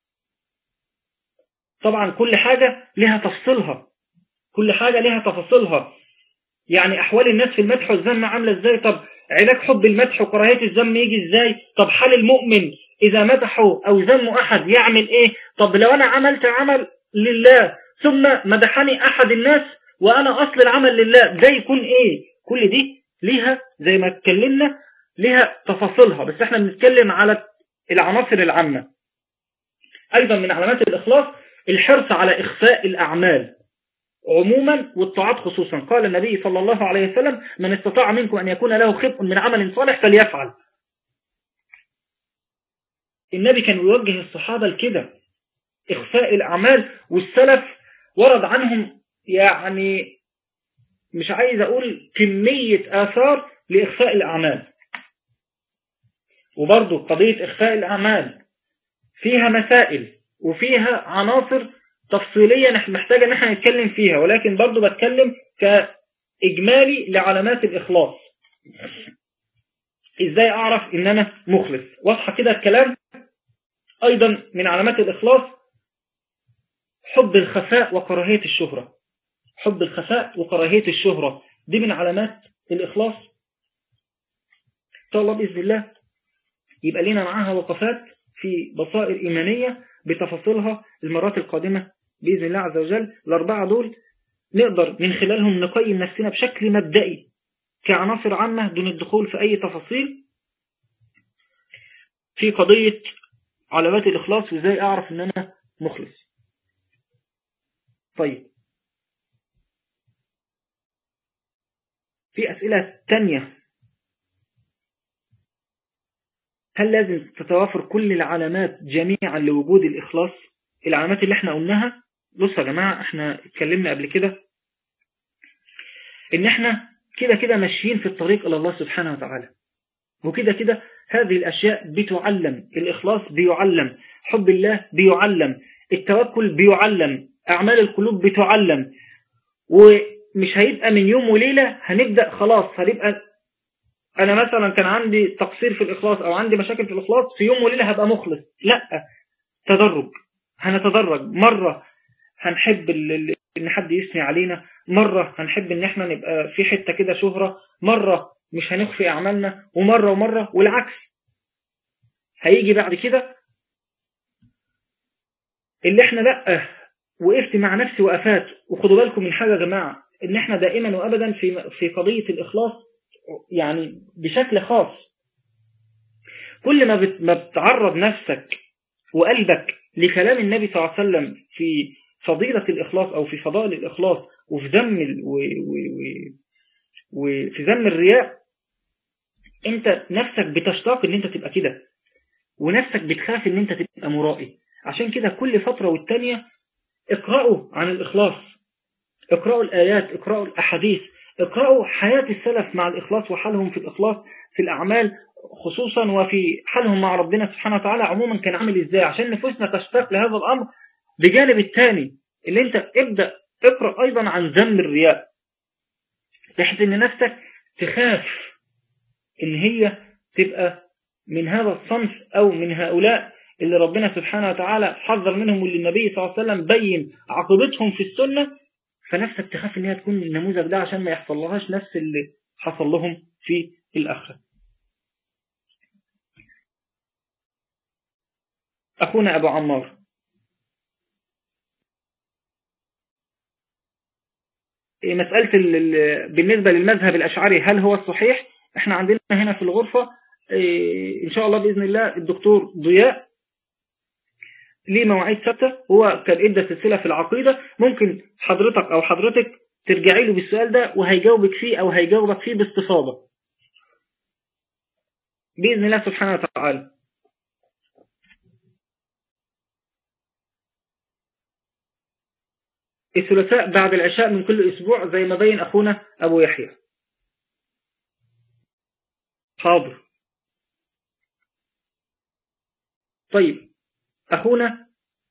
طبعا كل حاجة لها تفصيلها كل حاجة لها تفاصيلها يعني أحوال الناس في المدح والذم عاملة إزاي طب علاج حب المدح وكراهية الذم يجي إزاي طب حال المؤمن إذا مدحوا أو ذموا أحد يعمل إيه طب لو أنا عملت عمل لله ثم مدحني أحد الناس وأنا أصل العمل لله ده يكون إيه كل دي ليها زي ما اتكلمنا ليها تفاصيلها بس احنا بنتكلم على العناصر العامة أيضا من علامات الإخلاص الحرص على إخفاء الأعمال عموما والطاعات خصوصا قال النبي صلى الله عليه وسلم من استطاع منكم أن يكون له خبء من عمل صالح فليفعل النبي كان يوجه الصحابة لكده إخفاء الأعمال والسلف ورد عنهم يعني مش عايز أقول كمية آثار لإخفاء الأعمال وبرضو قضية إخفاء الأعمال فيها مسائل وفيها عناصر تفصيلية محتاجة ان احنا نتكلم فيها ولكن برضو بتكلم كإجمالي لعلامات الإخلاص ازاي اعرف ان انا مخلص واضحة كده الكلام ايضا من علامات الإخلاص حب الخفاء وكراهية الشهرة حب الخفاء وكراهية الشهرة دي من علامات الإخلاص شاء الله بإذن الله يبقى لنا معاها وقفات في بصائر إيمانية بتفاصيلها المرات القادمة بإذن الله عز وجل الأربعة دول نقدر من خلالهم نقيم نفسنا بشكل مبدئي كعناصر عامة دون الدخول في أي تفاصيل في قضية علامات الإخلاص وإزاي أعرف أن أنا مخلص طيب في أسئلة تانية هل لازم تتوافر كل العلامات جميعا لوجود الإخلاص العلامات اللي احنا قلناها بصوا يا جماعة احنا اتكلمنا قبل كده ان احنا كده كده ماشيين في الطريق الى الله سبحانه وتعالى وكده كده هذه الأشياء بتعلم الإخلاص بيعلم حب الله بيعلم التوكل بيعلم أعمال القلوب بتعلم ومش هيبقى من يوم وليلة هنبدأ خلاص هنبقى أنا مثلا كان عندي تقصير في الإخلاص أو عندي مشاكل في الإخلاص في يوم وليلة هبقى مخلص لا تدرج هنتدرج مرة هنحب ان حد يثني علينا مرة هنحب ان احنا نبقى في حتة كده شهرة مرة مش هنخفي أعمالنا ومرة ومرة والعكس هيجي بعد كده اللي احنا لا وقفت مع نفسي وقفات وخدوا بالكم من حاجة يا جماعة ان احنا دائما وابدا في في قضية الإخلاص يعني بشكل خاص كل ما ما بتعرض نفسك وقلبك لكلام النبي صلى الله عليه وسلم في فضيلة الإخلاص أو في فضائل الإخلاص وفي ذم وفي ذم الرياء انت نفسك بتشتاق ان انت تبقى كده ونفسك بتخاف ان انت تبقى مرائي عشان كده كل فترة والتانية اقرأوا عن الإخلاص اقرأوا الآيات اقرأوا الأحاديث اقرأوا حياة السلف مع الإخلاص وحالهم في الإخلاص في الأعمال خصوصا وفي حالهم مع ربنا سبحانه وتعالى عموما كان عامل ازاي عشان نفوسنا تشتاق لهذا الأمر بجانب الثاني اللي انت ابدأ اقرأ أيضا عن ذم الرياء بحيث ان نفسك تخاف ان هي تبقى من هذا الصنف او من هؤلاء اللي ربنا سبحانه وتعالى حذر منهم واللي النبي صلى الله عليه وسلم بين عاقبتهم في السنة فنفسك تخاف ان هي تكون النموذج ده عشان ما يحصل لهاش نفس اللي حصل لهم في الآخرة أخونا أبو عمار مسألة بالنسبة للمذهب الأشعري هل هو الصحيح احنا عندنا هنا في الغرفة إن شاء الله بإذن الله الدكتور ضياء ليه مواعيد ثابتة هو كان ادى سلسلة في العقيدة ممكن حضرتك أو حضرتك ترجعي له بالسؤال ده وهيجاوبك فيه أو هيجاوبك فيه باستفاضة بإذن الله سبحانه وتعالى الثلاثاء بعد العشاء من كل أسبوع زي ما بين أخونا أبو يحيى حاضر طيب أخونا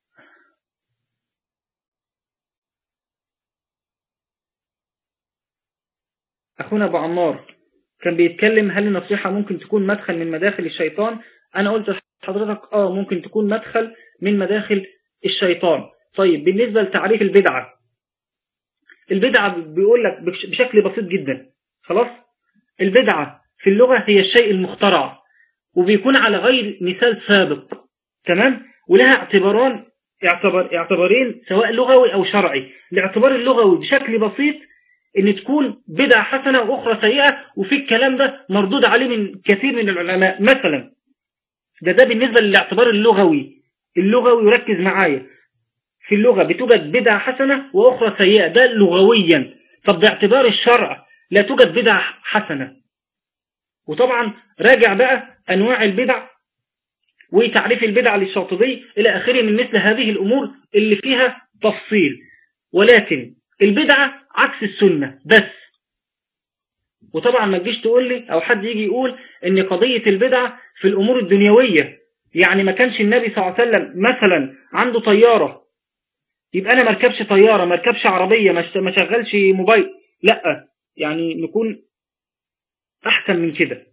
أخونا أبو عمار كان بيتكلم هل النصيحة ممكن تكون مدخل من مداخل الشيطان أنا قلت لحضرتك آه ممكن تكون مدخل من مداخل الشيطان طيب بالنسبة لتعريف البدعة البدعة بيقول لك بشكل بسيط جدا خلاص البدعة في اللغة هي الشيء المخترع وبيكون على غير مثال سابق تمام ولها اعتباران اعتبار اعتبارين سواء لغوي أو شرعي الاعتبار اللغوي بشكل بسيط ان تكون بدعة حسنة واخرى سيئة وفي الكلام ده مردود عليه من كثير من العلماء مثلا ده ده بالنسبة للاعتبار اللغوي اللغوي يركز معايا في اللغة بتوجد بدعة حسنة وأخرى سيئة ده لغويا طب باعتبار الشرع لا توجد بدعة حسنة وطبعا راجع بقى أنواع البدع وتعريف البدع للشاطبي إلى آخره من مثل هذه الأمور اللي فيها تفصيل ولكن البدعة عكس السنة بس وطبعا ما تجيش تقول لي أو حد يجي يقول إن قضية البدعة في الأمور الدنيوية يعني ما كانش النبي صلى الله عليه وسلم مثلا عنده طيارة يبقى أنا مركبش طيارة مركبش عربية ما شغلش موبايل لا يعني نكون أحسن من كده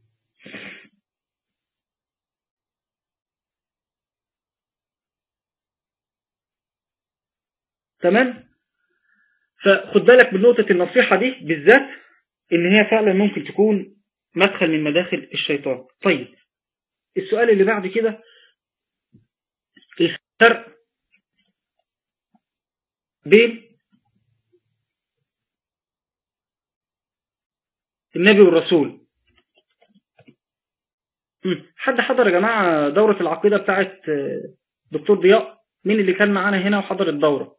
تمام فخد بالك من نقطة النصيحة دي بالذات ان هي فعلا ممكن تكون مدخل من مداخل الشيطان طيب السؤال اللي بعد كده الفرق بين النبي والرسول حد حضر يا جماعة دورة العقيدة بتاعت دكتور ضياء مين اللي كان معانا هنا وحضر الدورة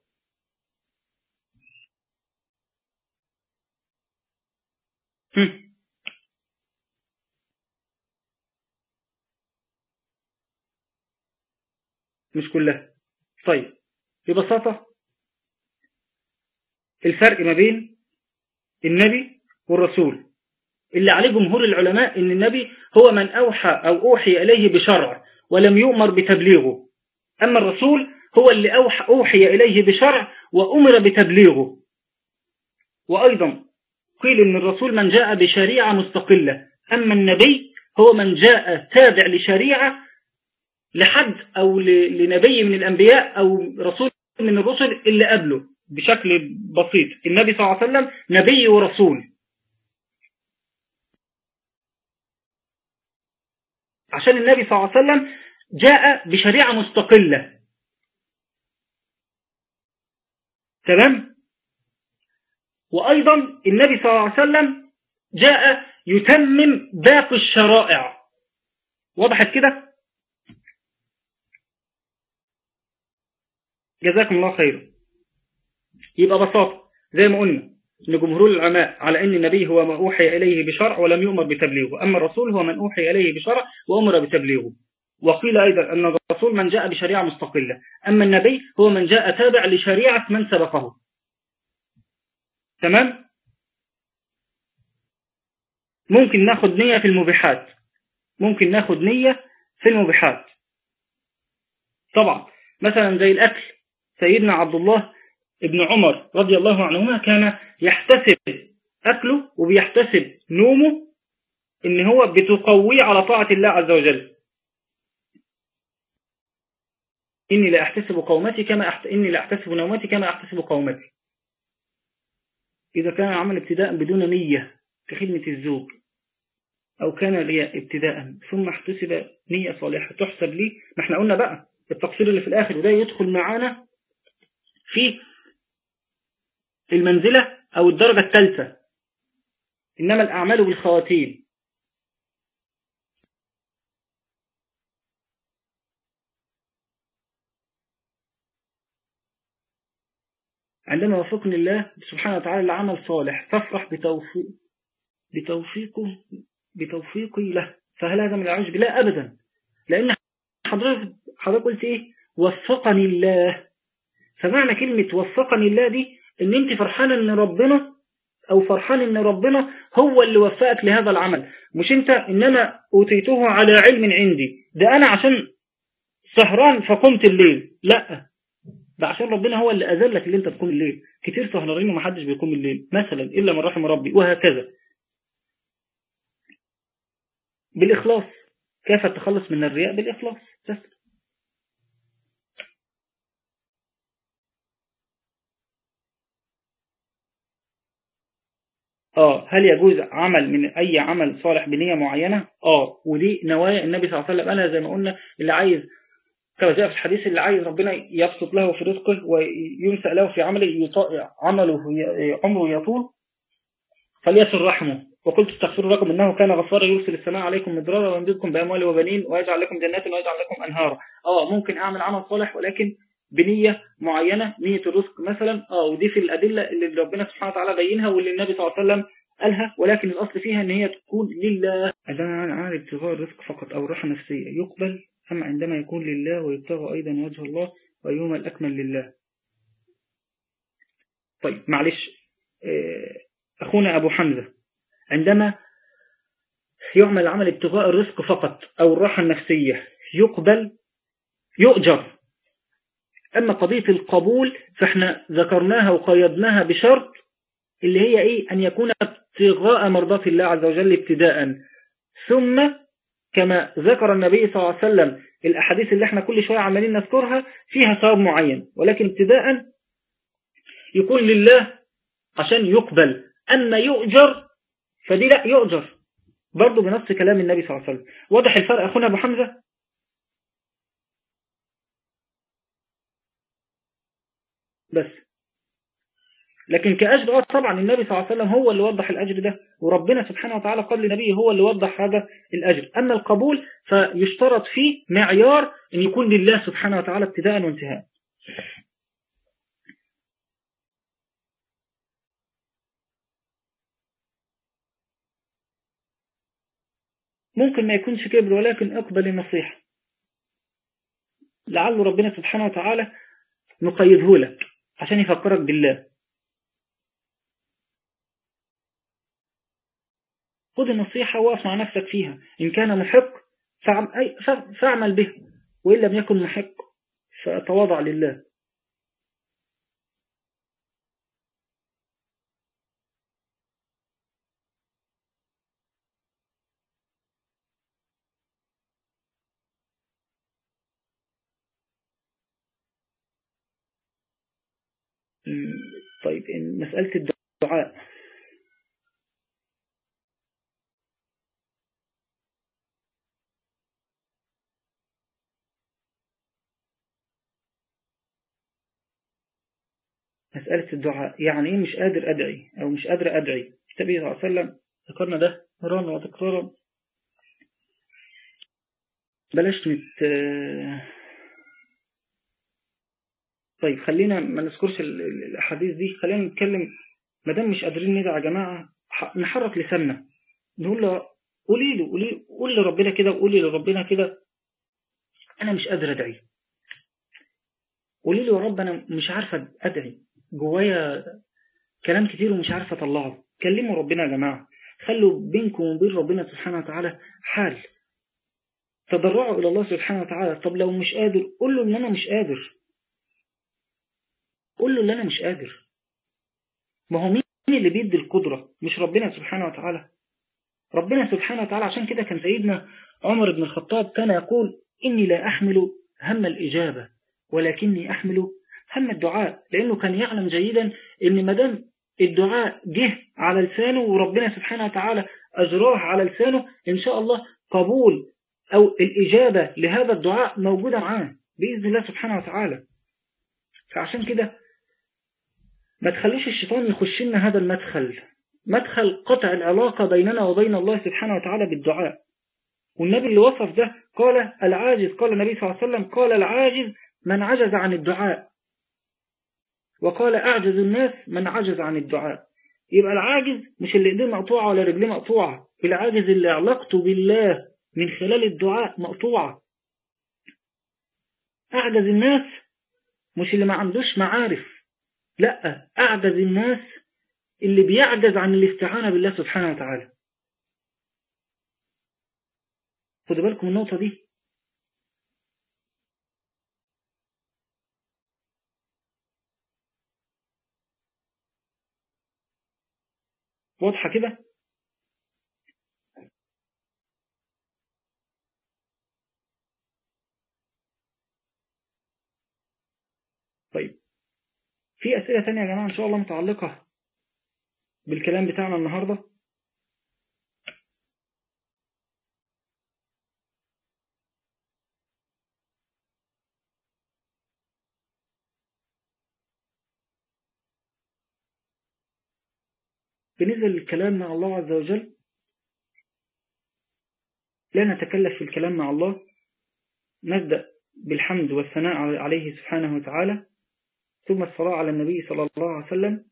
مش كلها طيب ببساطة الفرق ما بين النبي والرسول اللي عليه جمهور العلماء ان النبي هو من أوحى أو أوحي إليه بشرع ولم يؤمر بتبليغه أما الرسول هو اللي أوحى, أوحي إليه بشرع وأمر بتبليغه وأيضا قيل ان الرسول من جاء بشريعة مستقلة أما النبي هو من جاء تابع لشريعة لحد أو لنبي من الأنبياء أو رسول من الرسل اللي قبله بشكل بسيط النبي صلى الله عليه وسلم نبي ورسول عشان النبي صلى الله عليه وسلم جاء بشريعة مستقلة تمام وأيضا النبي صلى الله عليه وسلم جاء يتمم باقي الشرائع وضحت كده جزاكم الله خيرا يبقى بساطة زي ما قلنا لجمهور العلماء على أن النبي هو ما أوحي إليه بشرع ولم يؤمر بتبليغه أما الرسول هو من أوحي إليه بشرع وأمر بتبليغه وقيل أيضا أن الرسول من جاء بشريعة مستقلة أما النبي هو من جاء تابع لشريعة من سبقه تمام ممكن ناخد نية في المبيحات ممكن ناخد نية في المبيحات طبعا مثلا زي الأكل سيدنا عبد الله ابن عمر رضي الله عنهما كان يحتسب أكله وبيحتسب نومه إن هو بتقويه على طاعة الله عز وجل إني لا أحتسب قومتي كما أحت... إني لا أحتسب نومتي كما أحتسب قومتي إذا كان عمل ابتداء بدون نية كخدمة الزوج أو كان لي ابتداء ثم احتسب نية صالحة تحسب لي ما احنا قلنا بقى التقصير اللي في الآخر وده يدخل معانا في المنزلة أو الدرجة الثالثة إنما الأعمال بالخواتيم عندما وفقني الله سبحانه وتعالى لعمل صالح تفرح بتوفيق بتوفيقه بتوفيقي له فهل هذا من العجب لا أبدا لأن حضرتك حضرتك قلت إيه وفقني الله فمعنى كلمة وفقني الله دي ان انت فرحان ان ربنا او فرحان ان ربنا هو اللي وفقك لهذا العمل مش انت انما اوتيته على علم عندي ده انا عشان سهران فقمت الليل لا ده عشان ربنا هو اللي اذلك اللي انت تقوم الليل كتير سهرانين ومحدش بيقوم الليل مثلا الا من رحم ربي وهكذا بالاخلاص كيف التخلص من الرياء بالاخلاص بس اه هل يجوز عمل من اي عمل صالح بنية معينة اه ودي نوايا النبي صلى الله عليه وسلم قالها زي ما قلنا اللي عايز كما جاء في الحديث اللي عايز ربنا يبسط له في رزقه وينسأ له في عمله عمله عمره يطول فليصل رحمه وقلت استغفروا لكم انه كان غفارا يرسل السماء عليكم مدرارا ويمددكم باموال وبنين ويجعل لكم جنات ويجعل لكم انهارا اه ممكن اعمل عمل صالح ولكن بنية معينة نية الرزق مثلا اه ودي في الأدلة اللي ربنا سبحانه وتعالى بينها واللي النبي صلى الله عليه وسلم قالها ولكن الأصل فيها ان هي تكون لله عندما عن ابتغاء الرزق فقط أو الراحة نفسية يقبل أما عندما يكون لله ويبتغى أيضا وجه الله ويوم الأكمل لله طيب معلش أخونا أبو حمزة عندما يعمل عمل ابتغاء الرزق فقط أو الراحة النفسية يقبل يؤجر أما قضية القبول فإحنا ذكرناها وقيدناها بشرط اللي هي إيه أن يكون ابتغاء مرضات الله عز وجل ابتداء ثم كما ذكر النبي صلى الله عليه وسلم الأحاديث اللي احنا كل شوية عمالين نذكرها فيها ثواب معين ولكن ابتداء يكون لله عشان يقبل أما يؤجر فدي لا يؤجر برضه بنص كلام النبي صلى الله عليه وسلم واضح الفرق أخونا أبو حمزة بس لكن كأجر آه طبعا النبي صلى الله عليه وسلم هو اللي وضح الأجر ده وربنا سبحانه وتعالى قال لنبيه هو اللي وضح هذا الأجر أما القبول فيشترط فيه معيار أن يكون لله سبحانه وتعالى ابتداء وانتهاء ممكن ما يكونش كبر ولكن اقبل النصيحة لعل ربنا سبحانه وتعالى نقيده لك عشان يفكرك بالله خذ النصيحة واقف مع نفسك فيها إن كان محق فاعمل به وإن لم يكن محق فتواضع لله طيب مسألة الدعاء مسألة الدعاء يعني إيه مش قادر أدعي أو مش قادر أدعي النبي صلى الله عليه وسلم ذكرنا ده مرارا وتكرارا بلاش نت طيب خلينا ما نذكرش الأحاديث دي خلينا نتكلم ما دام مش قادرين ندعي يا جماعة نحرك لساننا نقول له قولي له قولي قول لربنا كده وقولي لربنا كده أنا مش قادر أدعي قولي له يا رب أنا مش عارفة أدعي جوايا كلام كتير ومش عارفة أطلعه كلموا ربنا يا جماعة خلوا بينكم وبين ربنا سبحانه وتعالى حال تضرعوا إلى الله سبحانه وتعالى طب لو مش قادر قول له إن أنا مش قادر قول له إن أنا مش قادر ما هو مين اللي بيدي القدرة مش ربنا سبحانه وتعالى ربنا سبحانه وتعالى عشان كده كان سيدنا عمر بن الخطاب كان يقول إني لا أحمل هم الإجابة ولكني أحمل هم الدعاء لأنه كان يعلم جيدا أن مدام الدعاء جه على لسانه وربنا سبحانه وتعالى أجراه على لسانه إن شاء الله قبول أو الإجابة لهذا الدعاء موجودة معاه بإذن الله سبحانه وتعالى فعشان كده ما تخليش الشيطان يخش لنا هذا المدخل مدخل قطع العلاقة بيننا وبين الله سبحانه وتعالى بالدعاء والنبي اللي وصف ده قال العاجز قال النبي صلى الله عليه وسلم قال العاجز من عجز عن الدعاء وقال أعجز الناس من عجز عن الدعاء يبقى العاجز مش اللي ايديه مقطوعة ولا رجليه مقطوعة العاجز اللي علاقته بالله من خلال الدعاء مقطوعة أعجز الناس مش اللي ما عندوش معارف لا أعجز الناس اللي بيعجز عن الاستعانة بالله سبحانه وتعالى خدوا بالكم النقطة دي واضحة كده طيب في أسئلة تانية يا جماعة إن شاء الله متعلقة بالكلام بتاعنا النهاردة بالنسبة للكلام مع الله عز وجل لا نتكلف في الكلام مع الله نبدأ بالحمد والثناء عليه سبحانه وتعالى ثم الصلاة على النبي صلى الله عليه وسلم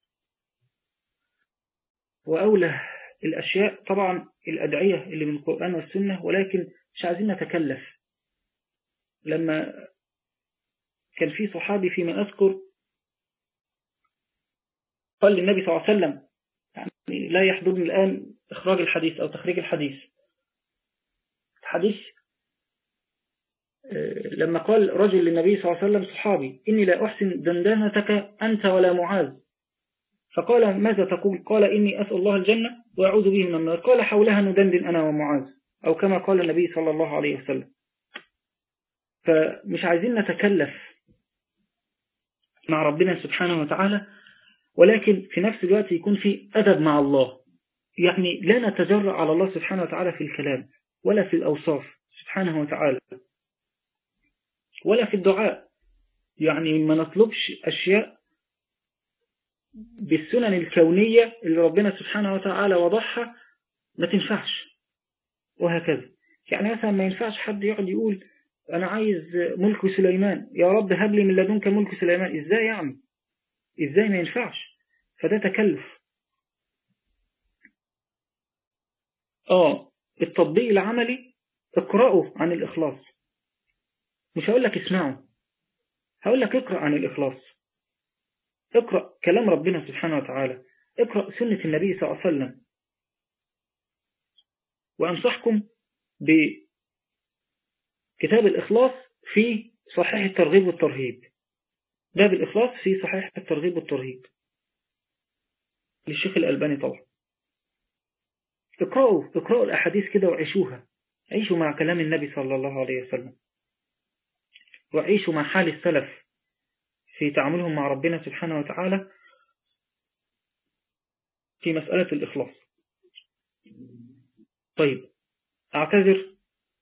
وأولى الأشياء طبعا الأدعية اللي من القرآن والسنة ولكن مش عايزين نتكلف لما كان في صحابي فيما أذكر قال للنبي صلى الله عليه وسلم يعني لا يحضرني الآن إخراج الحديث أو تخريج الحديث الحديث لما قال رجل للنبي صلى الله عليه وسلم صحابي إني لا أحسن دندنتك أنت ولا معاذ فقال ماذا تقول قال إني أسأل الله الجنة وأعوذ به من النار قال حولها ندندن أنا ومعاذ أو كما قال النبي صلى الله عليه وسلم فمش عايزين نتكلف مع ربنا سبحانه وتعالى ولكن في نفس الوقت يكون في أدب مع الله يعني لا نتجرأ على الله سبحانه وتعالى في الكلام ولا في الأوصاف سبحانه وتعالى ولا في الدعاء يعني ما نطلبش أشياء بالسنن الكونية اللي ربنا سبحانه وتعالى وضعها ما تنفعش وهكذا يعني مثلا ما ينفعش حد يقعد يقول أنا عايز ملك سليمان يا رب هب لي من لدنك ملك سليمان إزاي يعني إزاي ما ينفعش فده تكلف آه التطبيق العملي اقرأوا عن الإخلاص مش هقول لك اسمعوا هقول لك اقرأ عن الإخلاص اقرأ كلام ربنا سبحانه وتعالى اقرأ سنة النبي صلى الله عليه وسلم وأنصحكم بكتاب الإخلاص في صحيح الترغيب والترهيب باب الإخلاص في صحيح الترغيب والترهيب للشيخ الألباني طبعا اقرأوا اقرأوا الأحاديث كده وعيشوها عيشوا مع كلام النبي صلى الله عليه وسلم وعيشوا مع حال السلف في تعاملهم مع ربنا سبحانه وتعالى في مسألة الإخلاص طيب أعتذر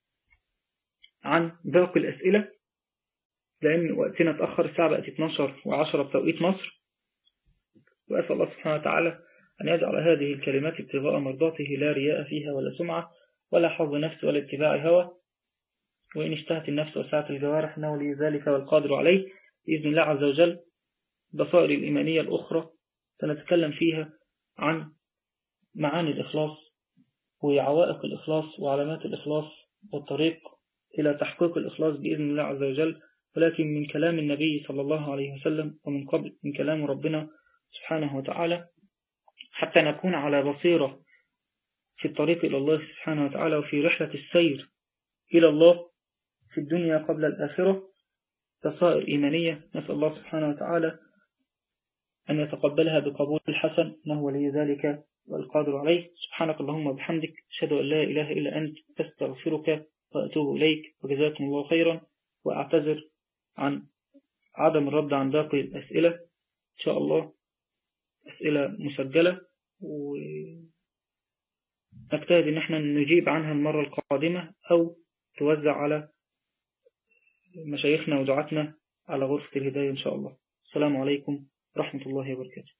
عن باقي الأسئلة لأن وقتنا اتأخر الساعة بقت 12 و10 بتوقيت مصر وأسأل الله سبحانه وتعالى أن يجعل هذه الكلمات ابتغاء مرضاته لا رياء فيها ولا سمعة ولا حظ نفس ولا اتباع هوى وإن اشتهت النفس وسعت الجوارح إنه لي ذلك والقادر عليه بإذن الله عز وجل بصائر الإيمانية الأخرى سنتكلم فيها عن معاني الإخلاص وعوائق الإخلاص وعلامات الإخلاص والطريق إلى تحقيق الإخلاص بإذن الله عز وجل ولكن من كلام النبي صلى الله عليه وسلم ومن قبل من كلام ربنا سبحانه وتعالى حتى نكون على بصيرة في الطريق إلى الله سبحانه وتعالى وفي رحلة السير إلى الله في الدنيا قبل الآخرة بصائر إيمانية نسأل الله سبحانه وتعالى أن يتقبلها بقبول الحسن إنه ولي ذلك والقادر عليه سبحانك اللهم وبحمدك أشهد أن لا إله إلا أنت أستغفرك وأتوب إليك وجزاكم الله خيرا وأعتذر عن عدم الرد عن باقي الأسئلة إن شاء الله أسئلة مسجلة ونجتهد إن احنا نجيب عنها المرة القادمة أو توزع على مشايخنا ودعاتنا على غرفة الهداية إن شاء الله السلام عليكم ورحمة الله وبركاته